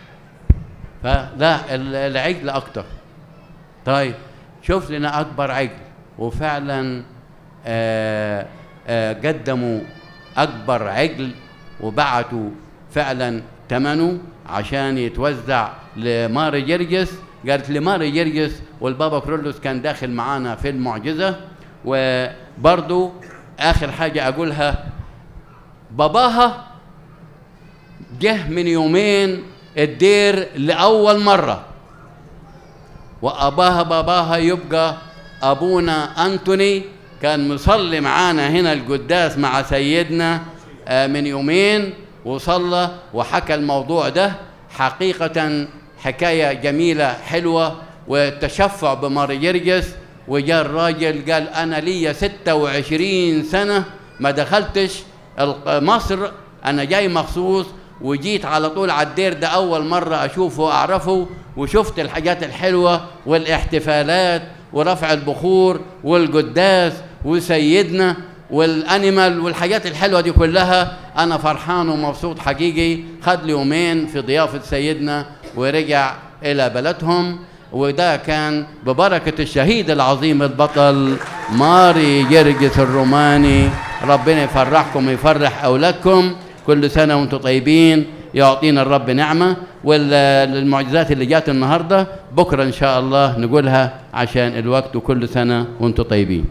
S15: فلا ال- العجل اكتر طيب شوف لنا اكبر عجل وفعلا آه آه قدموا اكبر عجل وبعتوا فعلا ثمنه عشان يتوزع لماري جرجس قالت لماري جرجس والبابا كرولوس كان داخل معانا في المعجزه وبرضو اخر حاجه اقولها باباها جه من يومين الدير لاول مره واباها باباها يبقى ابونا انتوني كان مصلي معانا هنا القداس مع سيدنا آه، من يومين وصلى وحكى الموضوع ده حقيقة حكاية جميلة حلوة والتشفع بماريجرجس وجاء الراجل قال أنا لي 26 سنة ما دخلتش ال- مصر أنا جاي مخصوص وجيت على طول على الدير ده أول مرة أشوفه وأعرفه وشفت الحاجات الحلوة والاحتفالات ورفع البخور والقداس وسيدنا والانيمال والحاجات الحلوه دي كلها انا فرحان ومبسوط حقيقي خد لي يومين في ضيافه سيدنا ورجع الى بلدهم وده كان ببركه الشهيد العظيم البطل ماري جرجس الروماني ربنا يفرحكم ويفرح اولادكم كل سنه وانتم طيبين يعطينا الرب نعمه والمعجزات اللي جات النهارده بكره ان شاء الله نقولها عشان الوقت وكل سنه وانتم طيبين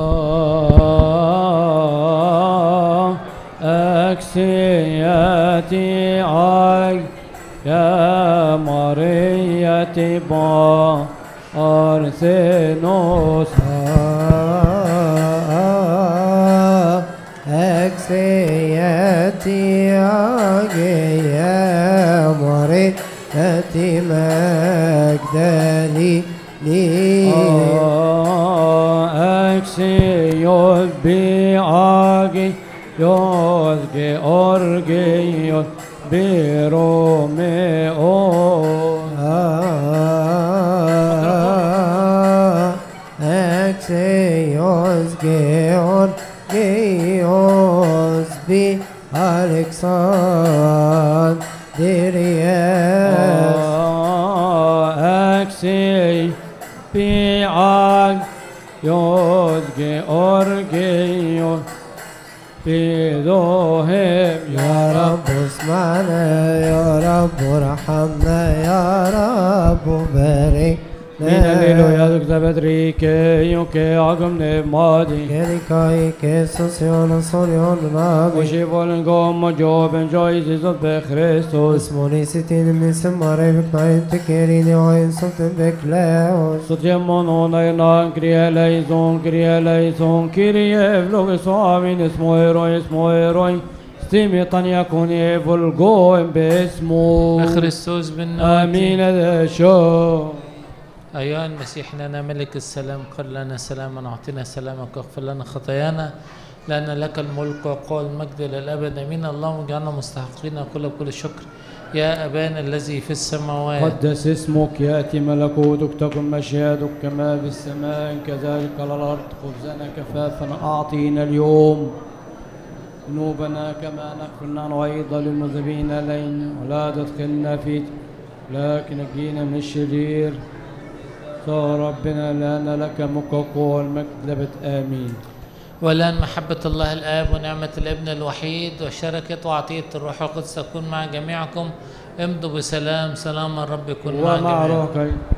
S1: آه أكسياتي عاي يا ماريا atiba arsenos
S2: أكسياتي أجيا مري أتي مجدلي لي
S1: Aksi yod bi agi yod ge orge yod bi romeo
S2: Axios Geon Geos Bi Alexandrias
S1: Aksi bi ag yod ge orge yod bi dohem
S2: يا رب اسمعنا يا رب ارحمنا يا رب بارك
S1: من الليل يكتب ريكي يوكي عقم نبمادي
S2: كيريكاي كيسوسيون سوريون نابي
S1: وشيفون قوم جوب جويز زود بخريستوس
S2: اسموني ستين من سماري بكناين تكيريني وين صوت بكلاوس
S1: صوت يمون نينا كريا ليزون كريا ليزون كريا فلوغ سوامين اسمو هيروي اسمو هيروي ستيمي طن يكون يفل قوم باسمه
S9: بخريستوس بن
S1: امين هذا شو
S9: أيها المسيح لنا ملك السلام قل لنا سلاما أعطنا سلامك واغفر لنا خطايانا لأن لك الملك والقوة والمجد للأبد أمين اللهم اجعلنا مستحقين كل كل الشكر يا أبانا الذي في السماوات
S1: قدس اسمك يأتي ملكوتك تكن مشيئتك كما في السماء كذلك على الأرض خبزنا كفافنا أعطينا اليوم ذنوبنا كما نغفر نحن أيضا للمذنبين إلينا ولا تدخلنا في لكن نجينا من الشرير صار ربنا لأن لك ملك والقوة والمجد لبت آمين
S9: والآن محبة الله الآب ونعمة الابن الوحيد وشركة وعطية الروح القدس تكون مع جميعكم امضوا بسلام سلام الرب يكون مع
S1: ومع
S9: جميعكم
S1: روحك